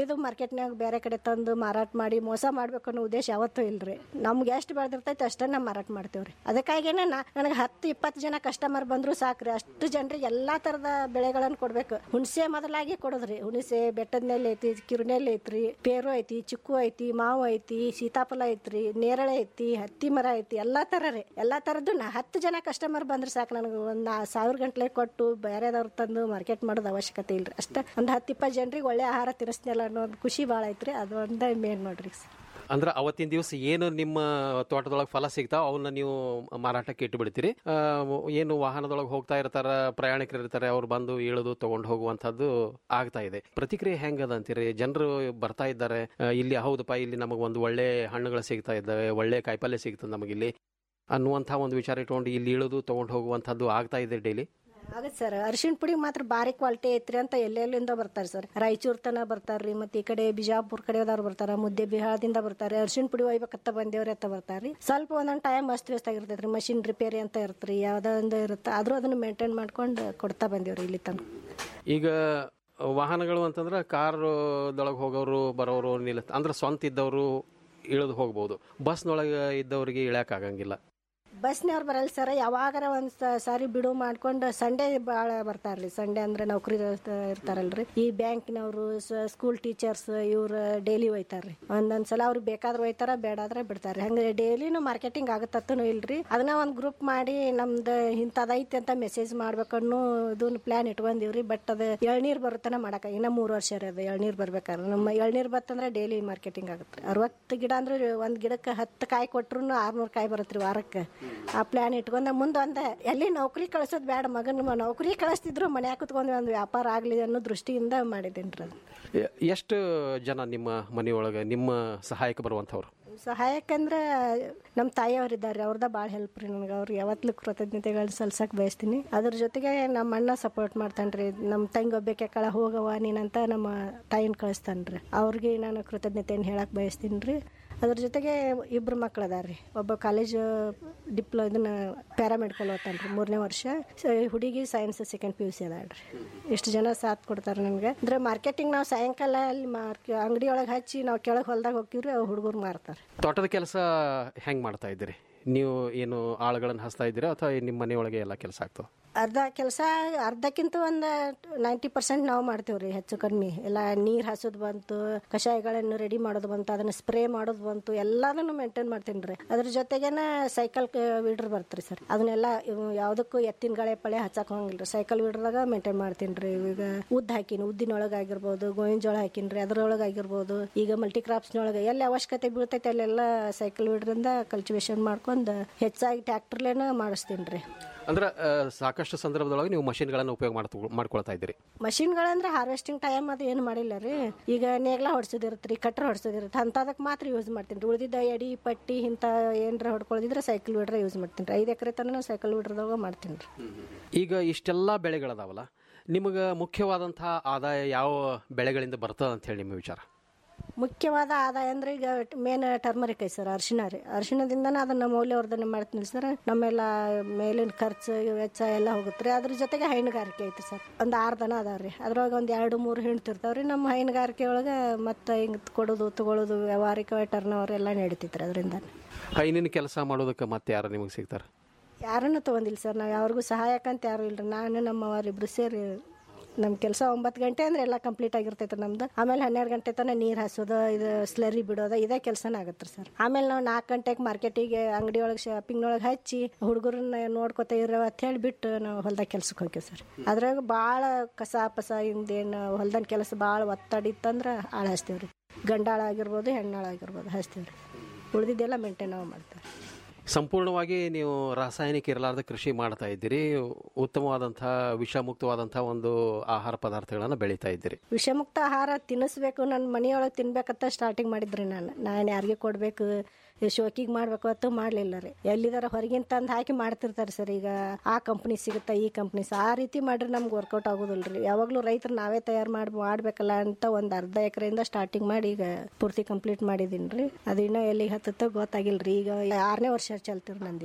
ಮಾರ್ಕೆಟ್ನಾಗ ಬೇರೆ ಕಡೆ ತಂದು ಮಾರಾಟ ಮಾಡಿ ಮೋಸ ಮಾಡ್ಬೇಕು ಅನ್ನೋ ಉದ್ದೇಶ ಯಾವತ್ತೂ ಇಲ್ರಿ ನಮ್ಗೆ ಎಷ್ಟು ಬೆಳೆದಿರ್ತೈತೆ ಅಷ್ಟೇ ನಾವು ಮಾರಾಟ ಮಾಡ್ತೇವ್ರಿ ಅದಕ್ಕಾಗೇನೆ ನಾ ನನಗೆ ಹತ್ತು ಇಪ್ಪತ್ತು ಜನ ಕಸ್ಟಮರ್ ಬಂದ್ರು ಸಾಕ್ರಿ ಅಷ್ಟು ಜನರಿಗೆ ಎಲ್ಲಾ ತರದ ಬೆಳೆಗಳನ್ನು ಕೊಡ್ಬೇಕು ಹುಣಸೆ ಮೊದಲಾಗಿ ಕೊಡೋದ್ರಿ ಹುಣಸೆ ಬೆಟ್ಟದ ನೆಲೆ ಐತಿ ಕಿರುನೆಲೆ ಐತ್ರಿ ಪೇರು ಐತಿ ಚಿಕ್ಕು ಐತಿ ಮಾವು ಐತಿ ಸೀತಾಫಲ ಐತ್ರಿ ನೇರಳೆ ಐತಿ ಹತ್ತಿ ಮರ ಐತಿ ಎಲ್ಲಾ ತರ ರೀ ಎಲ್ಲಾ ತರದ್ದು ನಾ ಹತ್ತು ಜನ ಕಸ್ಟಮರ್ ಬಂದ್ರೆ ಸಾಕು ನನಗೆ ಒಂದ್ ಸಾವಿರ ಗಂಟ್ಲೆ ಕೊಟ್ಟು ಬೇರೆದವ್ರು ತಂದು ಮಾರ್ಕೆಟ್ ಮಾಡೋದು ಅವಶ್ಯಕತೆ ಇಲ್ರಿ ಅಷ್ಟ ಒಂದ್ ಹತ್ತು ಇಪ್ಪತ್ತು ಜನರಿಗೆ ಒಳ್ಳೆ ಆಹಾರ ತಿನ್ನಿಸ್ನಲ್ಲ ಅನ್ನೋ ಒಂದು ಖುಷಿ ಭಾಳ ಐತ್ರಿ ಅದು ಒಂದೇ ಮೇನ್ ನೋಡ್ರಿ ಸರ್ ಅಂದ್ರೆ ಅವತ್ತಿನ ದಿವಸ ಏನು ನಿಮ್ಮ ತೋಟದೊಳಗೆ ಫಲ ಸಿಗ್ತಾವ ಅವನ್ನ ನೀವು ಮಾರಾಟಕ್ಕೆ ಇಟ್ಟು ಬಿಡ್ತೀರಿ ಆ, ಏನು ವಾಹನದೊಳಗೆ ಹೋಗ್ತಾ ಇರ್ತಾರ ಪ್ರಯಾಣಿಕರು ಇರ್ತಾರೆ ಅವ್ರು ಬಂದು ಇಳಿದು ತಗೊಂಡು ಹೋಗುವಂಥದ್ದು ಆಗ್ತಾ ಇದೆ ಪ್ರತಿಕ್ರಿಯೆ ಹೆಂಗದ ಅಂತೀರಿ ಜನರು ಬರ್ತಾ ಇದ್ದಾರೆ ಆ, ಇಲ್ಲಿ ಹೌದಪ್ಪ ಇಲ್ಲಿ ನಮಗೆ ಒಂದು ಒಳ್ಳೆ ಹಣ್ಣುಗಳು ಸಿಗ್ತಾ ಇದ್ದಾವೆ ಒಳ್ಳೆ ಕಾಯಿಪಲ್ಯ ಸಿಗ್ತದೆ ನಮಗಿಲ್ಲಿ ಅನ್ನುವಂಥ ಒಂದು ವಿಚಾರ ಇಟ್ಕೊಂಡು ಇಲ್ಲಿ ಇಳಿದು ತಗೊಂಡು ಹೋಗುವಂಥದ್ದು ಆಗ್ತಾ ಇದೆ ಡೈಲಿ ಆಗತ್ತೆ ಸರ್ ಅರಿಶಿಣ ಪುಡಿ ಮಾತ್ರ ಭಾರಿ ಕ್ವಾಲಿಟಿ ಐತ್ರಿ ಅಂತ ಎಲ್ಲೆಲ್ಲಿಂದ ಬರ್ತಾರೆ ಸರ್ ರಾಯಚೂರ್ ತನ ಬರ್ತಾರ್ರಿ ಮತ್ತೆ ಈ ಕಡೆ ಬಿಜಾಪುರ ಕಡೆಯವ್ರು ಬರ್ತಾರ ಮುದ್ದೆ ಬಿಹಾರದಿಂದ ಬರ್ತಾರೆ ಅರಿಶಿಣ ಪುಡಿ ಒಯ್ಬೇಕತ್ತ ಬಂದೇವ್ರಿ ಅಂತ ಬರ್ತಾರ್ರಿ ಸ್ವಲ್ಪ ಒಂದೊಂದು ಟೈಮ್ ಅಷ್ಟು ವ್ಯಸ್ತ ಆಗಿರ್ತೈತ್ರಿ ಮಷಿನ್ ರಿಪೇರಿ ಅಂತ ಇರ್ತ್ರಿ ಯಾವ್ದೋ ಒಂದು ಇರುತ್ತೆ ಆದ್ರೂ ಅದನ್ನ ಮೇಂಟೈನ್ ಮಾಡ್ಕೊಂಡು ಕೊಡ್ತಾ ಬಂದೇವ್ರಿ ಇಲ್ಲಿ ತನಕ ಈಗ ವಾಹನಗಳು ಅಂತಂದ್ರೆ ಕಾರ್ದೊಳಗೆ ಹೋಗೋರು ಬರೋರು ನಿಲ್ಲ ಅಂದ್ರೆ ಸ್ವಂತ ಇದ್ದವರು ಇಳಿದು ಹೋಗ್ಬೋದು ಬಸ್ನೊಳಗೆ ಇದ್ದವರಿಗೆ ಇಳ್ಯಾಕ್ ಆಗಂಗಿಲ್ಲ ಬಸ್ನವ್ರು ಬರಲ್ಲ ಸರ್ ಯಾವಾಗಾರ ಒಂದ್ ಸ- ಸಾರಿ ಬಿಡು ಮಾಡ್ಕೊಂಡು ಸಂಡೇ ಭಾಳ ಬರ್ತಾರ್ರಿ ಸಂಡೇ ಅಂದ್ರೆ ನೌಕರಿ ಇರ್ತಾರಲ್ರಿ ಈ ಬ್ಯಾಂಕ್ನವರು ಸ್ಕೂಲ್ ಟೀಚರ್ಸ್ ಇವ್ರು ಡೈಲಿ ಒಯ್ತಾರ್ರಿ ಒಂದೊಂದ್ ಸಲ ಅವ್ರಿಗೆ ಬೇಕಾದ್ರೆ ಒಯ್ತಾರ ಬೇಡಾದ್ರೆ ಬಿಡ್ತಾರೆ ಹಂಗೆ ಡೈಲಿನೂ ಮಾರ್ಕೆಟಿಂಗ್ ಆಗತ್ತೂ ಇಲ್ರಿ ಅದನ್ನ ಒಂದ್ ಗ್ರೂಪ್ ಮಾಡಿ ನಮ್ದು ಇಂಥದೈತಿ ಅಂತ ಮೆಸೇಜ್ ಮಾಡ್ಬೇಕನ್ನೋ ಇದನ್ನ ಪ್ಲಾನ್ ಇಟ್ಕೊಂಡಿವ್ರಿ ಬಟ್ ಅದು ಎಳ್ನೀರ್ ಬರುತ್ತನ ಮಾಡಕ ಇನ್ನ ಮೂರು ವರ್ಷ ರೀ ಅದು ಎಳ್ನೀರ್ ಬರ್ಬೇಕಾದ್ರೆ ನಮ್ಮ ಎಳ್ನೀರ್ ಬತ್ತಂದ್ರೆ ಡೈಲಿ ಮಾರ್ಕೆಟಿಂಗ್ ಆಗುತ್ತೆ ಅರವತ್ತು ಗಿಡ ಅಂದ್ರೆ ಒಂದ್ ಗಿಡಕ್ಕೆ ಹತ್ತು ಕಾಯಿ ಕೊಟ್ರು ಆರ್ನೂರು ಕಾಯಿ ಬರುತ್ತೆ ವಾರಕ್ಕೆ ಆ ಪ್ಲಾನ್ ಇಟ್ಕೊಂಡ ಮುಂದೆ ಒಂದ ಎಲ್ಲಿ ನೌಕರಿ ಕಳ್ಸೋದ್ ಬೇಡ ಮಗನ ನೌಕರಿ ಕಳಿಸ್ತಿದ್ರು ಮನ್ಯಾಗ ಕುತ್ಕೊಂಡು ಒಂದು ವ್ಯಾಪಾರ ಆಗ್ಲಿ ಅನ್ನೋ ದೃಷ್ಟಿಯಿಂದ ಮಾಡಿದ್ದೇನ್ರಿ ಅದು ಎ- ಎಷ್ಟು ಜನ ನಿಮ್ಮ ಮನೆಯೊಳಗೆ ನಿಮ್ಮ ಸಹಾಯಕ್ಕೆ ಬರುವಂಥವ್ರು ಸಹಾಯಕ್ಕಂದ್ರೆ ನಮ್ಮ ತಾಯಿಯವ್ರಿದ್ದಾರೆ ಅವ್ರದ ಭಾಳ ಹೆಲ್ಪ್ ರೀ ನನಗೆ ಅವ್ರಿಗೆ ಯಾವತ್ತೂ ಕೃತಜ್ಞತೆಗಳನ್ನ ಸಲ್ಸಕ್ಕೆ ಬಯಸ್ತೀನಿ ಅದ್ರ ಜೊತೆಗೆ ನಮ್ಮ ಅಣ್ಣ ಸಪೋರ್ಟ್ ಮಾಡ್ತಾನ್ರಿ ನಮ್ಮ ತಂಗಿ ಒಬ್ಬಕ್ಕೆ ಕಳ ಹೋಗವ ನೀನಂತ ನಮ್ಮ ತಾಯಿನ ಕಳಿಸ್ತಾನ್ರಿ ಅವ್ರಿಗೆ ನಾನು ಕೃತಜ್ಞತೆಯನ್ನು ಹೇಳಕ್ ಬಯಸ್ತೀನಿ ರೀ ಅದ್ರ ಜೊತೆಗೆ ಇಬ್ರು ಮಕ್ಳು ಅದಾರ ರೀ ಒಬ್ಬ ಕಾಲೇಜ್ ಡಿಪ್ಲೊ ಇದನ್ನ ಪ್ಯಾರಾಮೆಡಿಕಲ್ ಓದ್ತಾನ್ರಿ ಮೂರನೇ ವರ್ಷ ಸ- ಹುಡುಗಿ science second P U C ಅದಾಳ್ರಿ ಇಷ್ಟು ಜನ ಸಾಥ್ ಕೊಡ್ತಾರೆ ನಮ್ಗೆ ಅಂದ್ರೆ ಮಾರ್ಕೆಟಿಂಗ್ ನಾವು ಸಾಯಂಕಾಲ ಅಲ್ಲಿ ಮಾರ್ಕೆ ಅಂಗಡಿ ಒಳಗೆ ಹಚ್ಚಿ ನಾವು ಕೆಳಗೆ ಹೊಲ್ದಾಗ ಹೋಗ್ತೀವ್ರಿ ಅವ್ರು ಹುಡುಗರು ಮಾರ್ತಾರೆ ತೋಟದ ಕೆಲಸ ಹೆಂಗ್ ಮಾಡ್ತಾ ಇದ್ದೀರಿ ನೀವು ಏನು ಆಳುಗಳನ್ನು ಹಚ್ತಾ ಇದ್ದೀರಾ ಅಥವಾ ನಿಮ್ಮ ಮನೆಯೊಳಗೆ ಎಲ್ಲ ಕೆಲಸ ಆಗ್ತದೆ ಅರ್ಧ ಕೆಲಸ ಅರ್ಧಕ್ಕಿಂತ ಒಂದು ನೈಂಟಿ ಪರ್ಸೆಂಟ್ ನಾವು ಮಾಡ್ತೇವ್ರಿ ಹೆಚ್ಚು ಕಡಿಮೆ ಎಲ್ಲ ನೀರು ಹಾಸೋದು ಬಂತು ಕಷಾಯಗಳನ್ನು ರೆಡಿ ಮಾಡೋದು ಬಂತು ಅದನ್ನ ಸ್ಪ್ರೇ ಮಾಡೋದು ಬಂತು ಎಲ್ಲದನ್ನು ಮೇಂಟೈನ್ ಮಾಡ್ತೀನಿ ರೀ ಅದ್ರ ಜೊತೆಗೇನ ಸೈಕಲ್ ವೀಡ್ರ್ ಬರ್ತ್ರಿ ಸರ್ ಅದನ್ನೆಲ್ಲ ಇವು ಯಾವುದಕ್ಕೂ ಎತ್ತಿನ ಗಾಳೆ ಪಳೆ ಹಚ್ಚಕ್ ಹೋಗಿಲ್ರಿ ಸೈಕಲ್ ವೀಡ್ರದಾಗ ಮೇಂಟೈನ್ ಮಾಡ್ತೀನಿ ರೀ ಈಗ ಉದ್ದು ಹಾಕಿನಿ ಉದ್ದಿನೊಳಗೆ ಆಗಿರ್ಬೋದು ಗೋವಿನ ಜೋಳ ಹಾಕಿನಿ ರೀ ಅದ್ರೊಳಗೆ ಆಗಿರ್ಬೋದು ಈಗ ಮಲ್ಟಿ ಕ್ರಾಪ್ಸ್ನೊಳಗೆ ಎಲ್ಲಿ ಅವಶ್ಯಕತೆ ಬೀಳ್ತೈತೆ ಅಲ್ಲೆಲ್ಲ ಸೈಕಲ್ ವೀಡ್ರಿಂದ ಕಲ್ಟಿವೇಶನ್ ಮಾಡ್ಕೊಂಡು ಹೆಚ್ಚಾಗಿ ಟ್ಯಾಕ್ಟರ್ಲೇನ ಮಾಡಿಸ್ತೀನಿ ರೀ ಅಂದ್ರೆ ಆ, ಸಾಕಷ್ಟು ಸಂದರ್ಭದೊಳಗೆ ನೀವು ಮಷಿನ್ಗಳನ್ನು ಉಪಯೋಗ ಮಾಡ್ತು ಮಾಡ್ಕೊಳ್ತಾ ಇದ್ದೀರಿ ಮಷಿನ್ಗಳಂದ್ರೆ ಹಾರ್ವೆಸ್ಟಿಂಗ್ ಟೈಮ್ ಅದು ಏನು ಮಾಡಿಲ್ಲ ರೀ ಈಗ ನೇಗ್ಲ ಹೊಡ್ಸೋದಿರುತ್ತೆ ರೀ ಕಟ್ರ ಹೊಡ್ಸೋದಿರುತ್ತೆ ಅಂಥದಕ್ಕೆ ಮಾತ್ರ ಯೂಸ್ ಮಾಡ್ತೀನಿ ರೀ ಉಳಿದಿದ್ದ ಎಡಿ ಪಟ್ಟಿ ಇಂಥ ಏನರ ಹೊಡ್ಕೊಳ್ಳೋದಿದ್ರೆ ಸೈಕಲ್ ಬಿಡ್ರೆ ಯೂಸ್ ಮಾಡ್ತೀನಿ ರೀ ಐದು ಎಕರೆ ತನಕ ಸೈಕಲ್ ಬಿಡ್ರದಾಗ ಮಾಡ್ತೀನಿ ರೀ ಈಗ ಇಷ್ಟೆಲ್ಲ ಬೆಳೆಗಳದಾವಲ್ಲ ನಿಮಗೆ ಮುಖ್ಯವಾದಂಥ ಆದಾಯ ಯಾವ ಬೆಳೆಗಳಿಂದ ಬರ್ತದೆ ಅಂತ ಹೇಳಿ ನಿಮ್ಮ ವಿಚಾರ ಮುಖ್ಯವಾದ ಆದಾಯ ಅಂದ್ರೆ ಈಗ ಮೇನ್ ಟರ್ಮರಿಕ್ ಐತೆ ಸರ್ ಅರಿಶಿಣ ರೀ ಅರಿಶಿಣದಿಂದನೇ ಅದನ್ನ ಮೌಲ್ಯವರ್ಧನೆ ಮಾಡ್ತೀನಿ ಸರ್ ನಮ್ಮೆಲ್ಲ ಮೇಲಿನ ಖರ್ಚು ವೆಚ್ಚ ಎಲ್ಲ ಹೋಗುತ್ತೆ ರೀ ಅದ್ರ ಜೊತೆಗೆ ಹೈನುಗಾರಿಕೆ ಐತಿ ಸರ್ ಒಂದು ಆರು ದನ ಅದಾವ ರೀ ಅದ್ರೊಳಗೆ ಒಂದು ಎರಡು ಮೂರು ಹಿಂಡ್ತಿರ್ತಾವ್ರಿ ನಮ್ಮ ಹೈನುಗಾರಿಕೆ ಒಳಗೆ ಮತ್ತೆ ಹಿಂಗೆ ಕೊಡೋದು ತಗೊಳ್ಳೋದು ವ್ಯವಹಾರಿಕ ಟರ್ನ್ ಓವರ್ ಎಲ್ಲ ನಡೀತೈತೆ ರೀ ಅದರಿಂದ ಹೈನಿನ ಕೆಲಸ ಮಾಡೋದಕ್ಕೆ ಮತ್ತೆ ಯಾರು ನಿಮಗೆ ಸಿಗ್ತಾರೆ ಯಾರನ್ನು ತೊಗೊಂಡಿಲ್ಲ ಸರ್ ನಾವು ಯಾರಿಗೂ ಸಹಾಯಕ್ಕಂತ ಯಾರು ಇಲ್ರಿ ನಾನು ನಮ್ಮ ಅವರಿಬ್ರು ಸೇರಿ ನಮ್ಮ ಕೆಲಸ ಒಂಬತ್ತು ಗಂಟೆ ಅಂದ್ರೆ ಎಲ್ಲ ಕಂಪ್ಲೀಟ್ ಆಗಿರ್ತೈತೆ ನಮ್ದು ಆಮೇಲೆ ಹನ್ನೆರಡು ಗಂಟೆ ತನಕ ನೀರು ಹಾಸೋದು ಇದು ಸ್ಲರಿ ಬಿಡೋದು ಇದೇ ಕೆಲಸನ ಆಗತ್ತೆ ಸರ್ ಆಮೇಲೆ ನಾವು ನಾಲ್ಕು ಗಂಟೆಗೆ ಮಾರ್ಕೆಟಿಗೆ ಅಂಗಡಿ ಒಳಗೆ ಶಾಪಿಂಗ್ನೊಳಗೆ ಹಚ್ಚಿ ಹುಡುಗರನ್ನ ನೋಡ್ಕೊತ ಇರೋ ಅಂತ ಹೇಳಿ ಬಿಟ್ಟು ನಾವು ಹೊಲ್ದಾಗ ಕೆಲ್ಸಕ್ಕೆ ಹೋಗ್ತೀವಿ ಸರ್ ಅದ್ರಾಗ ಭಾಳ ಕಸ ಪಸ ಹಿಂದೇನು ಹೊಲ್ದನ ಕೆಲಸ ಭಾಳ ಒತ್ತಡ ಇತ್ತಂದ್ರೆ ಆಳು ಹಚ್ತೀವಿ ರೀ ಗಂಡಾಳ ಆಗಿರ್ಬೋದು ಹೆಣ್ಣಾಳ ಆಗಿರ್ಬೋದು ಹಚ್ತೀವಿ ರೀ ಉಳಿದಿದ್ದೆಲ್ಲ ಮೇಂಟೈನ್ ನಾವು ಮಾಡ್ತೀವಿ ಸಂಪೂರ್ಣವಾಗಿ ನೀವು ರಾಸಾಯನಿಕ ಇರಲಾರ್ದ ಕೃಷಿ ಮಾಡ್ತಾ ಇದ್ದೀರಿ ಉತ್ತಮವಾದಂಥ ವಿಷಮುಕ್ತವಾದಂಥ ಒಂದು ಆಹಾರ ಪದಾರ್ಥಗಳನ್ನು ಬೆಳೀತಾ ಇದ್ದೀರಿ ವಿಷಮುಕ್ತ ಆಹಾರ ತಿನ್ನಿಸ್ಬೇಕು ನನ್ನ ಮನೆಯೊಳಗೆ ತಿನ್ಬೇಕಂತ ಸ್ಟಾರ್ಟಿಂಗ್ ಮಾಡಿದ್ರಿ ನಾನು ನಾನು ಯಾರಿಗೆ ಕೊಡಬೇಕು ಶೋಕಿಗೆ ಮಾಡ್ಬೇಕು ಅಂತ ಮಾಡಲಿಲ್ಲ ರೀ ಎಲ್ಲಿದಾರ ಹೊರಗಿನ ತಂದು ಹಾಕಿ ಮಾಡ್ತಿರ್ತಾರೆ ಸರ್ ಈಗ ಆ ಕಂಪ್ನಿ ಸಿಗುತ್ತಾ ಈ ಕಂಪ್ನಿ ಆ ರೀತಿ ಮಾಡ್ರೆ ನಮ್ಗೆ ವರ್ಕೌಟ್ ಆಗೋದಿಲ್ಲ ರೀ ಯಾವಾಗಲೂ ರೈತರು ನಾವೇ ತಯಾರು ಮಾಡಿ ಮಾಡ್ಬೇಕಲ್ಲ ಅಂತ ಒಂದು ಅರ್ಧ ಎಕರೆಯಿಂದ ಸ್ಟಾರ್ಟಿಂಗ್ ಮಾಡಿ ಈಗ ಪೂರ್ತಿ ಕಂಪ್ಲೀಟ್ ಮಾಡಿದ್ದೀನಿ ರೀ ಅದು ಇನ್ನೂ ಎಲ್ಲಿಗೆ ಹತ್ತುತ್ತೋ ಗೊತ್ತಾಗಿಲ್ಲ ರೀ ಈಗ ಆರನೇ ವರ್ಷ ಚಲ್ತಿರಿ ನಂದೀಗ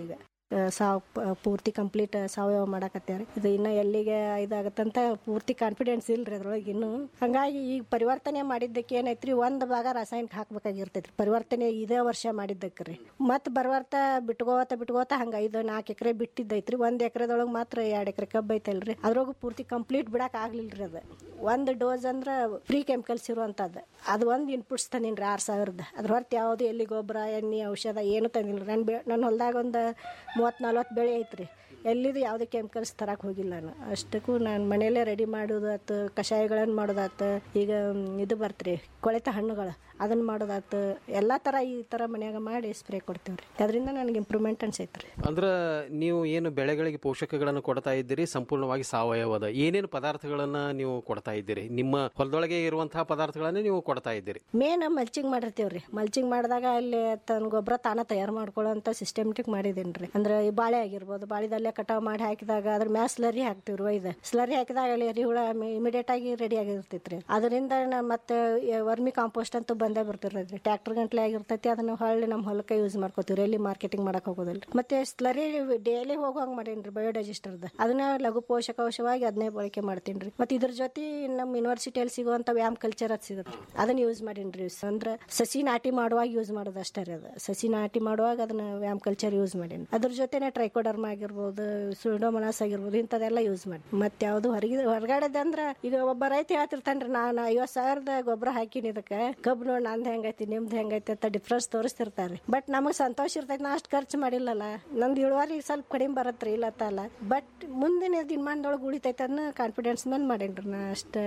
ಸಾವ್ ಪ- ಪೂರ್ತಿ ಕಂಪ್ಲೀಟ್ ಸಾವಯವ ಮಾಡಕತ್ಯಾರ ಇದು ಇನ್ನ ಎಲ್ಲಿಗೆ ಇದಾಗತ್ತಂತ ಪೂರ್ತಿ ಕಾನ್ಫಿಡೆನ್ಸ್ ಇಲ್ರಿ ಅದ್ರೊಳಗೆ ಇನ್ನು ಹಂಗಾಗಿ ಈಗ ಪರಿವರ್ತನೆ ಮಾಡಿದ್ದಕ್ಕೆ ಏನೈತ್ರಿ ಒಂದ್ ಭಾಗ ರಾಸಾಯನಿಕ ಹಾಕ್ಬೇಕಾಗಿರ್ತೈತ್ರಿ ಪರಿವರ್ತನೆ ಇದೇ ವರ್ಷ ಮಾಡಿದ್ದಕ್ರಿ ಮತ್ ಬರ್ವರ್ತ ಬಿಟ್ಕೋತ ಬಿಟ್ಕೋತ ಹಂಗ ಐದು ನಾಲ್ಕು ಎಕರೆ ಬಿಟ್ಟಿದ್ದೈತ್ರಿ ಒಂದ್ ಎಕರೆದೊಳಗೆ ಮಾತ್ರ ಎರಡ್ ಎಕರೆ ಕಬ್ಬ ಐತಲ್ರಿ ಅದ್ರೊಳಗೆ ಪೂರ್ತಿ ಕಂಪ್ಲೀಟ್ ಬಿಡಕ್ ಆಗ್ಲಿಲ್ರಿ ಅದು ಒಂದ್ ಡೋಸ್ ಅಂದ್ರ ಫ್ರೀ ಕೆಮಿಕಲ್ಸ್ ಇರುವಂತದ್ದು ಅದು ಒಂದ್ ಇನ್ಪುಟ್ಸ್ ತಂದಿನ್ರಿ ಆರ್ ಸಾವಿರದ ಅದ್ರ ಹೊರತು ಯಾವ್ದು ಎಲ್ಲಿ ಗೊಬ್ಬರ ಎಣ್ಣೆ ಔಷಧ ಏನು ತಂದಿಲ್ಲ ನನ್ನ ಬೆ ನನ್ನ ಹೊಲ್ದಾಗ ಒಂದು ಮೂವತ್ತು ನಲ್ವತ್ತು ಬೆಳೆ ಐತ್ರಿ ಎಲ್ಲಿದು ಯಾವುದೇ ಕೆಮಿಕಲ್ಸ್ ತರಕ್ಕೆ ಹೋಗಿಲ್ಲ ನಾನು ಅಷ್ಟಕ್ಕೂ ನಾನು ಮನೆಯಲ್ಲೇ ರೆಡಿ ಮಾಡೋದಾತು ಕಷಾಯಗಳನ್ನು ಮಾಡೋದಾತು ಈಗ ಮ್, ಇದು ಬರ್ತ್ರಿ ಕೊಳೆತ ಹಣ್ಣುಗಳು ಅದನ್ನ ಮಾಡೋದಾತು ಎಲ್ಲ ಥರ ಈ ಥರ ಮನ್ಯಾಗ ಮಾಡಿ ಸ್ಪ್ರೇ ಕೊಡ್ತೇವ್ರಿ ಅದರಿಂದ ನನಗೆ ಇಂಪ್ರೂವ್ಮೆಂಟ್ ಅನ್ಸೈತ್ರಿ ಅಂದ್ರ ನೀವು ಏನು ಬೆಳೆಗಳಿಗೆ ಪೋಷಕಗಳನ್ನು ಕೊಡ್ತಾ ಇದ್ದೀರಿ ಸಂಪೂರ್ಣವಾಗಿ ಸಾವಯವದ ಏನೇನು ಪದಾರ್ಥಗಳನ್ನ ನೀವು ಕೊಡ್ತಾ ಇದ್ದೀರಿ ನಿಮ್ಮ ಹೊಲದೊಳಗೆ ಇರುವಂತಹ ಪದಾರ್ಥಗಳನ್ನೇ ನೀವು ಕೊಡ್ತಾ ಇದ್ದೀರಿ ಮೇನ್ ಮಲ್ಚಿಂಗ್ ಮಾಡಿರ್ತೀವ್ರಿ ಮಲ್ಚಿಂಗ್ ಮಾಡಿದಾಗ ಅಲ್ಲಿ ತನ್ನ ಗೊಬ್ಬರ ತಾನ ತಯಾರು ಮಾಡ್ಕೊಳ್ಳೋಂಥ ಸಿಸ್ಟಮೆಟಿಕ್ ಮಾಡಿದ್ದೀನಿ ರೀ ಅಂದ್ರೆ ಈ ಬಾಳೆ ಆಗಿರ್ಬೋದು ಬಾಳೆದಲ್ಲೇ ಕಟಾವ್ ಮಾಡಿ ಹಾಕಿದಾಗ ಅದ್ರ ಮ್ಯಾಲ ಸ್ಲರಿ ಹಾಕ್ತಿವ್ರಿ ಒಯ್ದು ಸ್ಲರಿ ಹಾಕಿದಾಗ ಅಲ್ಲಿ ಎರಿಹುಳ ಇಮಿಡಿಯೇಟ್ ಆಗಿ ರೆಡಿ ಆಗಿರ್ತೈತ್ರಿ ಅದರಿಂದ ನಾ ಮತ್ತೆ ವರ್ಮಿ ಕಾಂಪೋಸ್ಟ್ ಅಂತೂ ಬಂದೇ ಬರ್ತಿರ್ತೈತ್ರಿ ಟ್ರ್ಯಾಕ್ಟರ್ ಗಂಟ್ಲೆ ಆಗಿರ್ತೈತಿ ಅದನ್ನ ಹೊಳ್ಳಿ ನಮ್ಮ ಹೊಲಕ್ಕೆ ಯೂಸ್ ಮಾಡ್ಕೋತೀವಿ ಎಲ್ಲಿ ಮಾರ್ಕೆಟಿಂಗ್ ಮಾಡಕ್ ಹೋಗೋದಿಲ್ಲ ಮತ್ತೆ ಸ್ಲರಿ ಡೈಲಿ ಹೋಗೋಂಗ್ ಮಾಡೇನ್ರಿ ಬಯೋಡೈಜೆಸ್ಟರ್ದ ಅದನ್ನ ಲಘು ಪೋಷಕಾಂಶವಾಗಿ ಅದನ್ನೇ ಬಳಕೆ ಮಾಡ್ತೀನಿ ರೀ ಮತ್ತೆ ಇದ್ರ ಜೊತೆ ನಮ್ಮ ಯೂನಿವರ್ಸಿಟಿಯಲ್ಲಿ ಸಿಗುವಂತ ವ್ಯಾಮ್ ಕಲ್ಚರ್ ಅದು ಸಿಗುತ್ತೆ ಅದನ್ನ ಯೂಸ್ ಮಾಡೀನಿ ಅಂದ್ರೆ ಸಸಿ ನಾಟಿ ಮಾಡುವಾಗ ಯೂಸ್ ಮಾಡೋದು ಅಷ್ಟೇ ರೀ ಅದು ಸಸಿ ನಾಟಿ ಮಾಡುವಾಗ ಅದನ್ನ ವ್ಯಾಮ್ ಕಲ್ಚರ್ ಯೂಸ್ ಮಾಡೀನಿ ಅದ್ರ ಜೊತೆನೆ ಟ್ರೈಕೋಡರ್ಮ ಆಗಿರ್ಬೋದು ಸುಡೋಮನಾಸ್ ಆಗಿರ್ಬೋದು ಇಂಥದೆಲ್ಲ ಯೂಸ್ ಮಾಡಿ ಮತ್ತೆ ಯಾವ್ದು ಹೊರಗೆ ಹೊರಗಡೆದಂದ್ರ ಈಗ ಒಬ್ಬ ರೈತ ಹೇಳ್ತಿರ್ತಾನ್ರಿ ನಾನು ಐವತ್ ಸಾವಿರದ ಗೊಬ್ಬರ ಹಾಕಿನಿ ಇದಕ್ಕೆ ಕಬ್ಬು ನೋಡಿ ನಂದು ಹೆಂಗೈತಿ ನಿಮ್ದು ಹೆಂಗೈತಿ ಅಂತ ಡಿಫ್ರೆನ್ಸ್ ತೋರಿಸ್ತಿರ್ತಾರೆ ಬಟ್ ನಮಗೆ ಸಂತೋಷ ಇರ್ತೈತಿ ನಾ ಅಷ್ಟು ಖರ್ಚು ಮಾಡಿಲ್ಲಲ್ಲ ನಂದು ಇಳುವರಿ ಸ್ವಲ್ಪ ಕಡಿಮೆ ಬರತ್ರಿ ಇಲ್ಲತ್ತಲ್ಲ ಬಟ್ ಮುಂದಿನ ದಿನಮಾನದೊಳಗೆ ಉಳಿತೈತೆ ಅನ್ನೋ ಕಾನ್ಫಿಡೆನ್ಸ್ ಮೇಲೆ ಮಾಡೇನ್ರಿ ನಾ ಅಷ್ಟು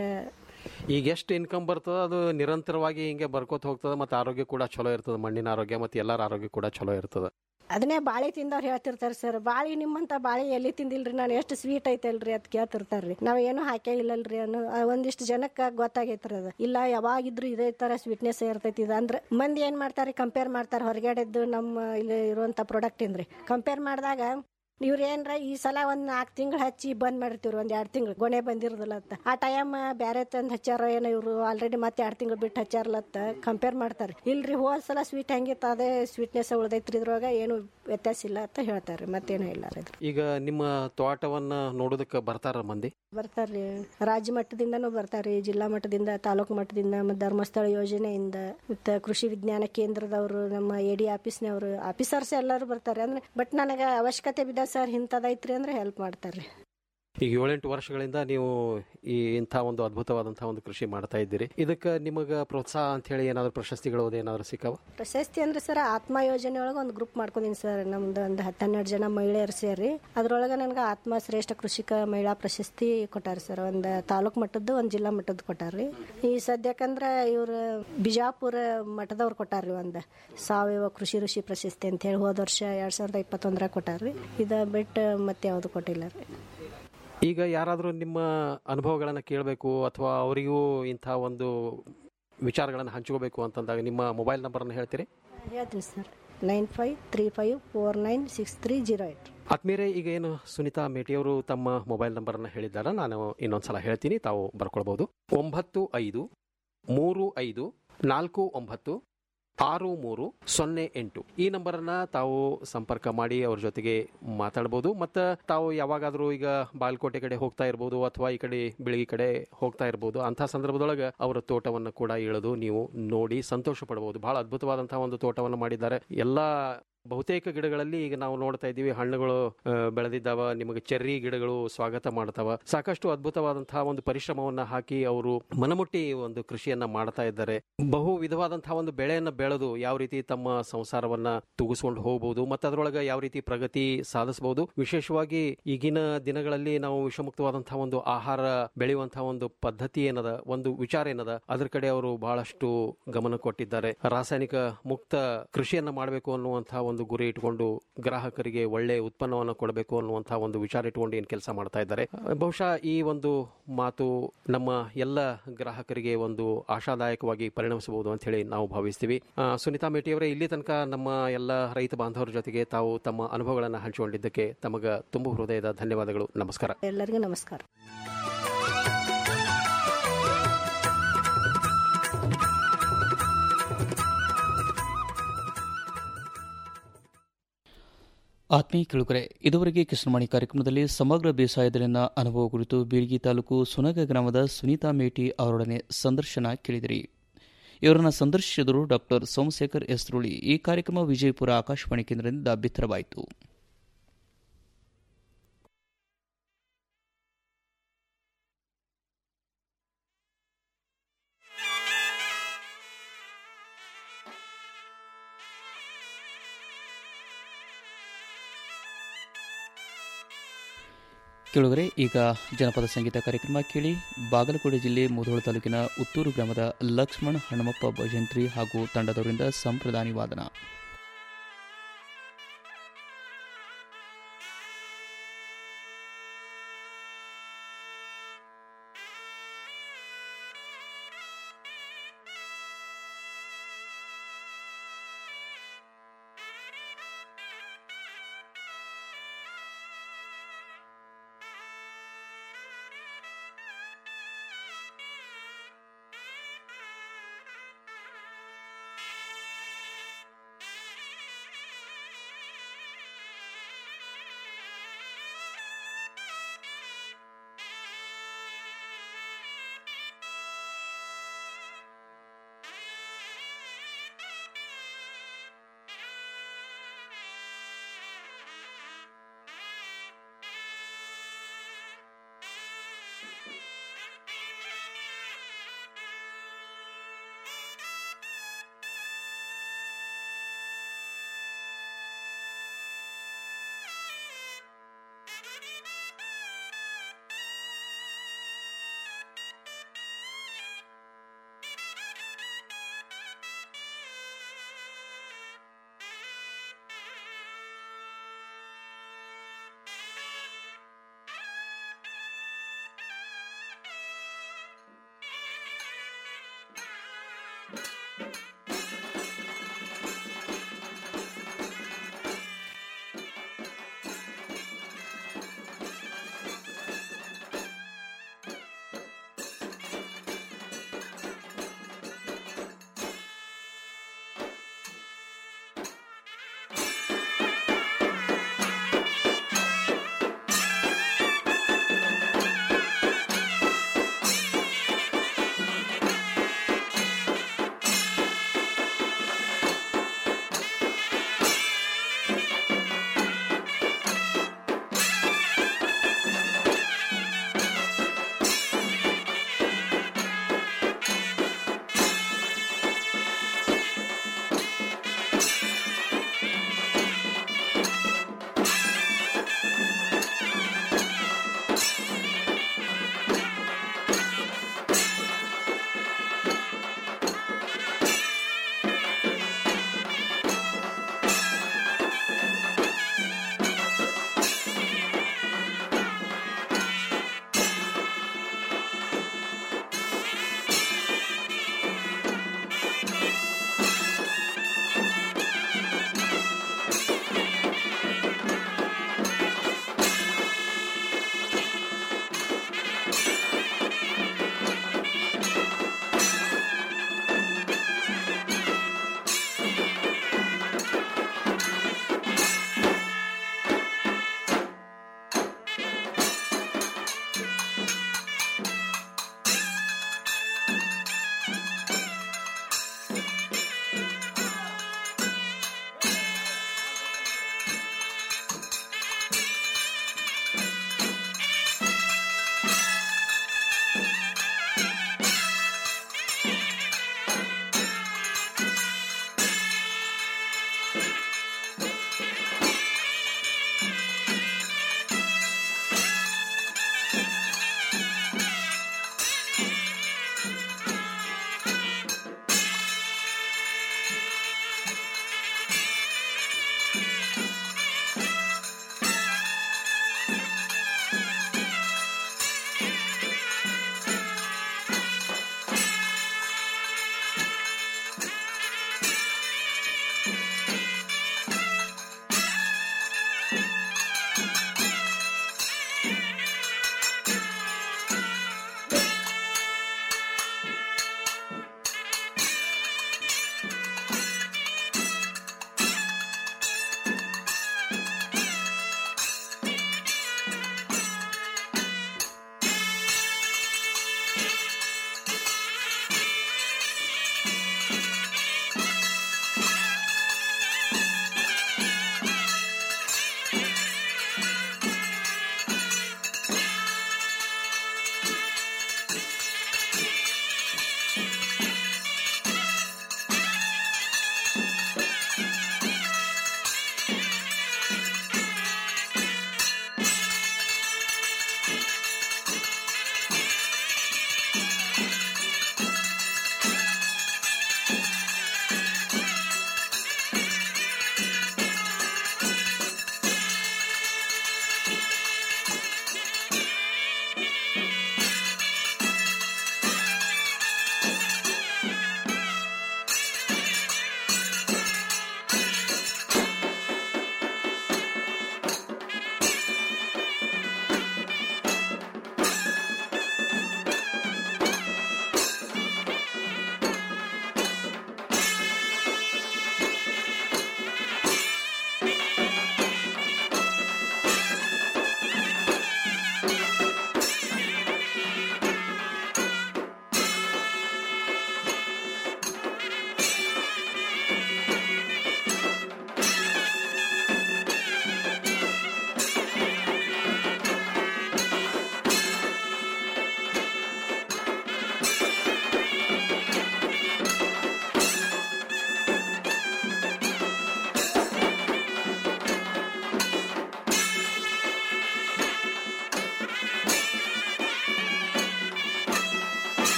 ಈಗ ಎಷ್ಟು ಇನ್ಕಮ್ ಬರ್ತದ ಅದು ನಿರಂತರವಾಗಿ ಹಿಂಗೆ ಬರ್ಕೋತ ಹೋಗ್ತದ ಮತ್ತೆ ಆರೋಗ್ಯ ಕೂಡ ಚಲೋ ಇರ್ತದ ಮಣ್ಣಿನ ಆರೋಗ್ಯ ಮತ್ತೆ ಎಲ್ಲರ ಆರೋಗ್ಯ ಕೂಡ ಚಲೋ ಇರ್ತದ ಅದನ್ನೇ ಬಾಳೆ ತಿಂದವ್ರು ಹೇಳ್ತಿರ್ತಾರೆ ಸರ್ ಬಾಳೆ ನಿಮ್ಮಂತ ಬಾಳೆ ಎಲ್ಲಿ ತಿಂದಿಲ್ರಿ ನಾನು ಎಷ್ಟು ಸ್ವೀಟ್ ಐತಲ್ರಿ ಅದ್ ಕೇಳ್ತಿರ್ತಾರ್ರಿ ನಾವ್ ಏನು ಹಾಕೇ ಇಲ್ಲಲ್ರಿ ಅನ್ನೋ ಆ ಒಂದಿಷ್ಟು ಜನಕ್ಕ ಗೊತ್ತಾಗೈತ್ರಿ ಅದು ಇಲ್ಲ ಯಾವಾಗಿದ್ರು ಇದೇ ತರ ಸ್ವೀಟ್ನೆಸ್ ಇರ್ತೈತಿ ಇದು ಅಂದ್ರೆ ಮಂದಿ ಏನ್ ಮಾಡ್ತಾರೆ ಕಂಪೇರ್ ಮಾಡ್ತಾರೆ ಹೊರಗಡೆದ್ದು ನಮ್ಮ ಇಲ್ಲಿ ಇರುವಂತ ಪ್ರಾಡಕ್ಟ್ ಇಂದ್ರಿ ಕಂಪೇರ್ ಮಾಡಿದಾಗ ಇವ್ರ ಏನ್ರ ಈ ಸಲ ಒಂದ್ ನಾಲ್ಕು ತಿಂಗಳು ಹಚ್ಚಿ ಬಂದ್ ಮಾಡಿರ್ತೀವ್ರಿ ಒಂದ್ ಎರಡ್ ತಿಂಗಳು ಗೊನೆ ಬಂದಿರೋದಿಲ್ಲ ಅಂತ ಆ ಟೈಮ್ ಬೇರೆ ತಂದ್ ಹಚ್ಚಾರ ಏನೋ ಇವ್ರು ಆಲ್ರೆಡಿ ಮತ್ತೆ ಎರಡ್ ತಿಂಗಳು ಬಿಟ್ಟು ಹಚ್ಚಾರಲತ್ತ ಕಂಪೇರ್ ಮಾಡ್ತಾರೆ ಇಲ್ರಿ ಹೋದ್ ಸಲ ಸ್ವೀಟ್ ಹೆಂಗಿತ್ತು ಅದೇ ಸ್ವೀಟ್ನೆಸ್ ಉಳ್ದೈತ್ರಿ ಇದ್ರೊಳಗ ಏನು ವ್ಯತ್ಯಾಸ ಇಲ್ಲ ಅಂತ ಹೇಳ್ತಾರೆ ಮತ್ತೇನು ಇಲ್ಲ ರೀ ಇದ್ರ ಈಗ ನಿಮ್ಮ ತೋಟವನ್ನ ನೋಡೋದಕ್ಕೆ ಬರ್ತಾರ ಮಂದಿ ಬರ್ತಾರ್ರಿ ರಾಜ್ಯ ಮಟ್ಟದಿಂದನೂ ಬರ್ತಾರ್ರಿ ಜಿಲ್ಲಾ ಮಟ್ಟದಿಂದ ತಾಲೂಕು ಮಟ್ಟದಿಂದ ಮತ್ತು ಧರ್ಮಸ್ಥಳ ಯೋಜನೆಯಿಂದ ಮತ್ತು ಕೃಷಿ ವಿಜ್ಞಾನ ಕೇಂದ್ರದವರು ನಮ್ಮ ಎ ಡಿ ಆಫೀಸ್ನವರು ಆಫೀಸರ್ಸ್ ಎಲ್ಲರೂ ಬರ್ತಾರೆ ಅಂದ್ರೆ ಬಟ್ ನನಗೆ ಅವಶ್ಯಕತೆ ಬಿದ್ದ ಸರ್ ಇಂಥದೈತ್ರಿ ಅಂದ್ರೆ ಹೆಲ್ಪ್ ಮಾಡ್ತಾರ್ರಿ ಈಗ ಏಳೆಂಟು ವರ್ಷಗಳಿಂದ ನೀವು ಈ ಇಂಥ ಒಂದು ಅದ್ಭುತವಾದಂತಹ ಒಂದು ಕೃಷಿ ಮಾಡ್ತಾ ಇದ್ದೀರಿ ಇದಕ್ಕೆ ನಿಮಗೆ ಪ್ರೋತ್ಸಾಹ ಅಂತ ಹೇಳಿ ಏನಾದ್ರು ಪ್ರಶಸ್ತಿಗಳು ಏನಾದ್ರು ಸಿಕ್ಕಾವ ಪ್ರಶಸ್ತಿ ಅಂದ್ರೆ ಸರ್ ಆತ್ಮ ಯೋಜನೆ ಒಳಗೆ ಒಂದು ಗ್ರೂಪ್ ಮಾಡ್ಕೊಂಡಿನಿ ಸರ್ ನಮ್ದು ಒಂದು ಹತ್ತೆರಡು ಜನ ಮಹಿಳೆಯರು ಸೇರಿ ಅದ್ರೊಳಗೆ ನನಗೆ ಆತ್ಮ ಶ್ರೇಷ್ಠ ಕೃಷಿಕ ಮಹಿಳಾ ಪ್ರಶಸ್ತಿ ಕೊಟ್ಟಾರ ಸರ್ ಒಂದು ತಾಲೂಕು ಮಟ್ಟದ್ದು ಒಂದು ಜಿಲ್ಲಾ ಮಟ್ಟದ್ದು ಕೊಟ್ಟಾರ್ರಿ ಈ ಸದ್ಯಕ್ಕಂದ್ರೆ ಇವ್ರು ಬಿಜಾಪುರ ಮಠದವ್ರು ಕೊಟ್ಟಾರ್ರಿ ಒಂದು ಸಾವಯವ ಕೃಷಿ ಋಷಿ ಪ್ರಶಸ್ತಿ ಅಂತ ಹೇಳಿ ಹೋದ ವರ್ಷ ಎರಡ್ ಸಾವಿರದ ಇಪ್ಪತ್ತೊಂದರಾಗ ಕೊಟ್ಟಾರ್ರಿ ಇದ ಬಿಟ್ಟು ಮತ್ತೆ ಯಾವುದು ಕೊಟ್ಟಿಲ್ಲ ರೀ ಈಗ ಯಾರಾದರೂ ನಿಮ್ಮ ಅನುಭವಗಳನ್ನು ಕೇಳಬೇಕು ಅಥವಾ ಅವರಿಗೂ ಇಂಥ ಒಂದು ವಿಚಾರಗಳನ್ನು ಹಂಚ್ಕೋಬೇಕು ಅಂತಂದಾಗ ನಿಮ್ಮ ಮೊಬೈಲ್ ನಂಬರನ್ನು ಹೇಳ್ತೀರಿ ಹೇಳ್ತೀನಿ sir nine five three five four nine six three zero eight ಆತ್ಮೀಯರೇ ಈಗ ಏನು ಸುನೀತಾ ಮೇಟಿಯವರು ತಮ್ಮ ಮೊಬೈಲ್ ನಂಬರನ್ನು ಹೇಳಿದ್ದಾರೆ ನಾನು ಇನ್ನೊಂದ್ಸಲ ಹೇಳ್ತೀನಿ ತಾವು ಬರ್ಕೊಳ್ಬಹುದು ಒಂಬತ್ತು ಐದು ಮೂರು ಐದು ನಾಲ್ಕು ಒಂಬತ್ತು ಆರು ಮೂರು ಸೊನ್ನೆ ಎಂಟು ಈ ನಂಬರನ್ನ ತಾವು ಸಂಪರ್ಕ ಮಾಡಿ ಅವ್ರ ಜೊತೆಗೆ ಮಾತಾಡ್ಬೋದು ಮತ್ತು ತಾವು ಯಾವಾಗಾದರೂ ಈಗ ಬಾಲ್ಕೋಟೆ ಕಡೆ ಹೋಗ್ತಾ ಇರ್ಬೋದು ಅಥವಾ ಈ ಕಡೆ ಬೆಳಗಿ ಕಡೆ ಹೋಗ್ತಾ ಇರ್ಬೋದು ಅಂಥ ಸಂದರ್ಭದೊಳಗೆ ಅವರ ತೋಟವನ್ನು ಕೂಡ ಇಳಿದು ನೀವು ನೋಡಿ ಸಂತೋಷ ಪಡ್ಬೋದು ಬಹಳ ಅದ್ಭುತವಾದಂತಹ ಒಂದು ತೋಟವನ್ನು ಮಾಡಿದ್ದಾರೆ ಎಲ್ಲ ಬಹುತೇಕ ಗಿಡಗಳಲ್ಲಿ ಈಗ ನಾವು ನೋಡ್ತಾ ಇದ್ದೀವಿ ಹಣ್ಣುಗಳು ಆ, ಬೆಳೆದಿದ್ದಾವ ನಿಮಗೆ ಚೆರ್ರಿ ಗಿಡಗಳು ಸ್ವಾಗತ ಮಾಡ್ತಾವ ಸಾಕಷ್ಟು ಅದ್ಭುತವಾದಂತಹ ಒಂದು ಪರಿಶ್ರಮವನ್ನ ಹಾಕಿ ಅವರು ಮನಮುಟ್ಟಿ ಒಂದು ಕೃಷಿಯನ್ನ ಮಾಡ್ತಾ ಇದ್ದಾರೆ ಬಹು ವಿಧವಾದಂತಹ ಒಂದು ಬೆಳೆಯನ್ನ ಬೆಳೆದು ಯಾವ ರೀತಿ ತಮ್ಮ ಸಂಸಾರವನ್ನ ತೂಗಿಸ್ಕೊಂಡು ಹೋಗಬಹುದು ಮತ್ತು ಅದರೊಳಗೆ ಯಾವ ರೀತಿ ಪ್ರಗತಿ ಸಾಧಿಸಬಹುದು ವಿಶೇಷವಾಗಿ ಈಗಿನ ದಿನಗಳಲ್ಲಿ ನಾವು ವಿಷಮುಕ್ತವಾದಂತಹ ಒಂದು ಆಹಾರ ಬೆಳೆಯುವಂತಹ ಒಂದು ಪದ್ಧತಿ ಏನದ ಒಂದು ವಿಚಾರ ಏನದ ಅದ್ರ ಕಡೆ ಅವರು ಬಹಳಷ್ಟು ಗಮನ ಕೊಟ್ಟಿದ್ದಾರೆ ರಾಸಾಯನಿಕ ಮುಕ್ತ ಕೃಷಿಯನ್ನ ಮಾಡಬೇಕು ಅನ್ನುವಂತಹ ಒಂದು ಗುರಿ ಇಟ್ಕೊಂಡು ಗ್ರಾಹಕರಿಗೆ ಒಳ್ಳೆ ಉತ್ಪನ್ನವನ್ನು ಕೊಡಬೇಕು ಅನ್ನುವಂತಹ ಒಂದು ವಿಚಾರ ಇಟ್ಕೊಂಡು ಏನು ಕೆಲಸ ಮಾಡ್ತಾ ಇದ್ದಾರೆ ಬಹುಶಃ ಈ ಒಂದು ಮಾತು ನಮ್ಮ ಎಲ್ಲ ಗ್ರಾಹಕರಿಗೆ ಒಂದು ಆಶಾದಾಯಕವಾಗಿ ಪರಿಣಮಿಸಬಹುದು ಅಂತ ಹೇಳಿ ನಾವು ಭಾವಿಸ್ತೀವಿ ಆ, ಸುನೀತಾ ಮೇಟಿಯವರೇ ಇಲ್ಲಿ ತನಕ ನಮ್ಮ ಎಲ್ಲ ರೈತ ಬಾಂಧವರ ಜೊತೆಗೆ ತಾವು ತಮ್ಮ ಅನುಭವಗಳನ್ನು ಹಂಚಿಕೊಂಡಿದ್ದಕ್ಕೆ ತಮಗ ತುಂಬ ಹೃದಯದ ಧನ್ಯವಾದಗಳು ನಮಸ್ಕಾರ ಎಲ್ಲರಿಗೂ ನಮಸ್ಕಾರ ಆತ್ಮೀಯ ಕೇಳುಗರೆ ಇದುವರೆಗೆ ಕಿಸನವಾಣಿ ಕಾರ್ಯಕ್ರಮದಲ್ಲಿ ಸಮಗ್ರ ಬೇಸಾಯದಲ್ಲಿನ ಅನುಭವ ಕುರಿತು ಬೀಳ್ಗಿ ತಾಲೂಕು ಸುನಗ ಗ್ರಾಮದ ಸುನೀತಾ ಮೇಟಿ ಅವರೊಡನೆ ಸಂದರ್ಶನ ಕೇಳಿದಿರಿ ಇವರನ್ನ ಸಂದರ್ಶಿಸಿದರು ಡಾಕ್ಟರ್ ಸೋಮಶೇಖರ್ ಎಸ್ರುಳಿ ಈ ಕಾರ್ಯಕ್ರಮ ವಿಜಯಪುರ ಆಕಾಶವಾಣಿ ಕೇಂದ್ರದಿಂದ ಬಿತ್ತರವಾಯಿತು ಕೇಳುಗರೆ ಈಗ ಜನಪದ ಸಂಗೀತ ಕಾರ್ಯಕ್ರಮ ಕೇಳಿ ಬಾಗಲಕೋಟೆ ಜಿಲ್ಲೆ ಮುಧೋಳ ತಾಲೂಕಿನ ಉತ್ತೂರು ಗ್ರಾಮದ ಲಕ್ಷ್ಮಣ್ ಹನುಮಪ್ಪ ಭಜಂತ್ರಿ ಹಾಗೂ ತಂಡದವರಿಂದ ಸಂಪ್ರದಾನಿ ವಾದನ Thank you.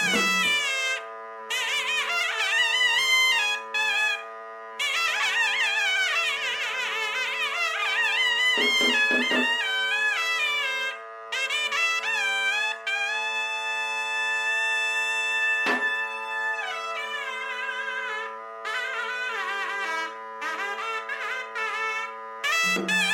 Thank you.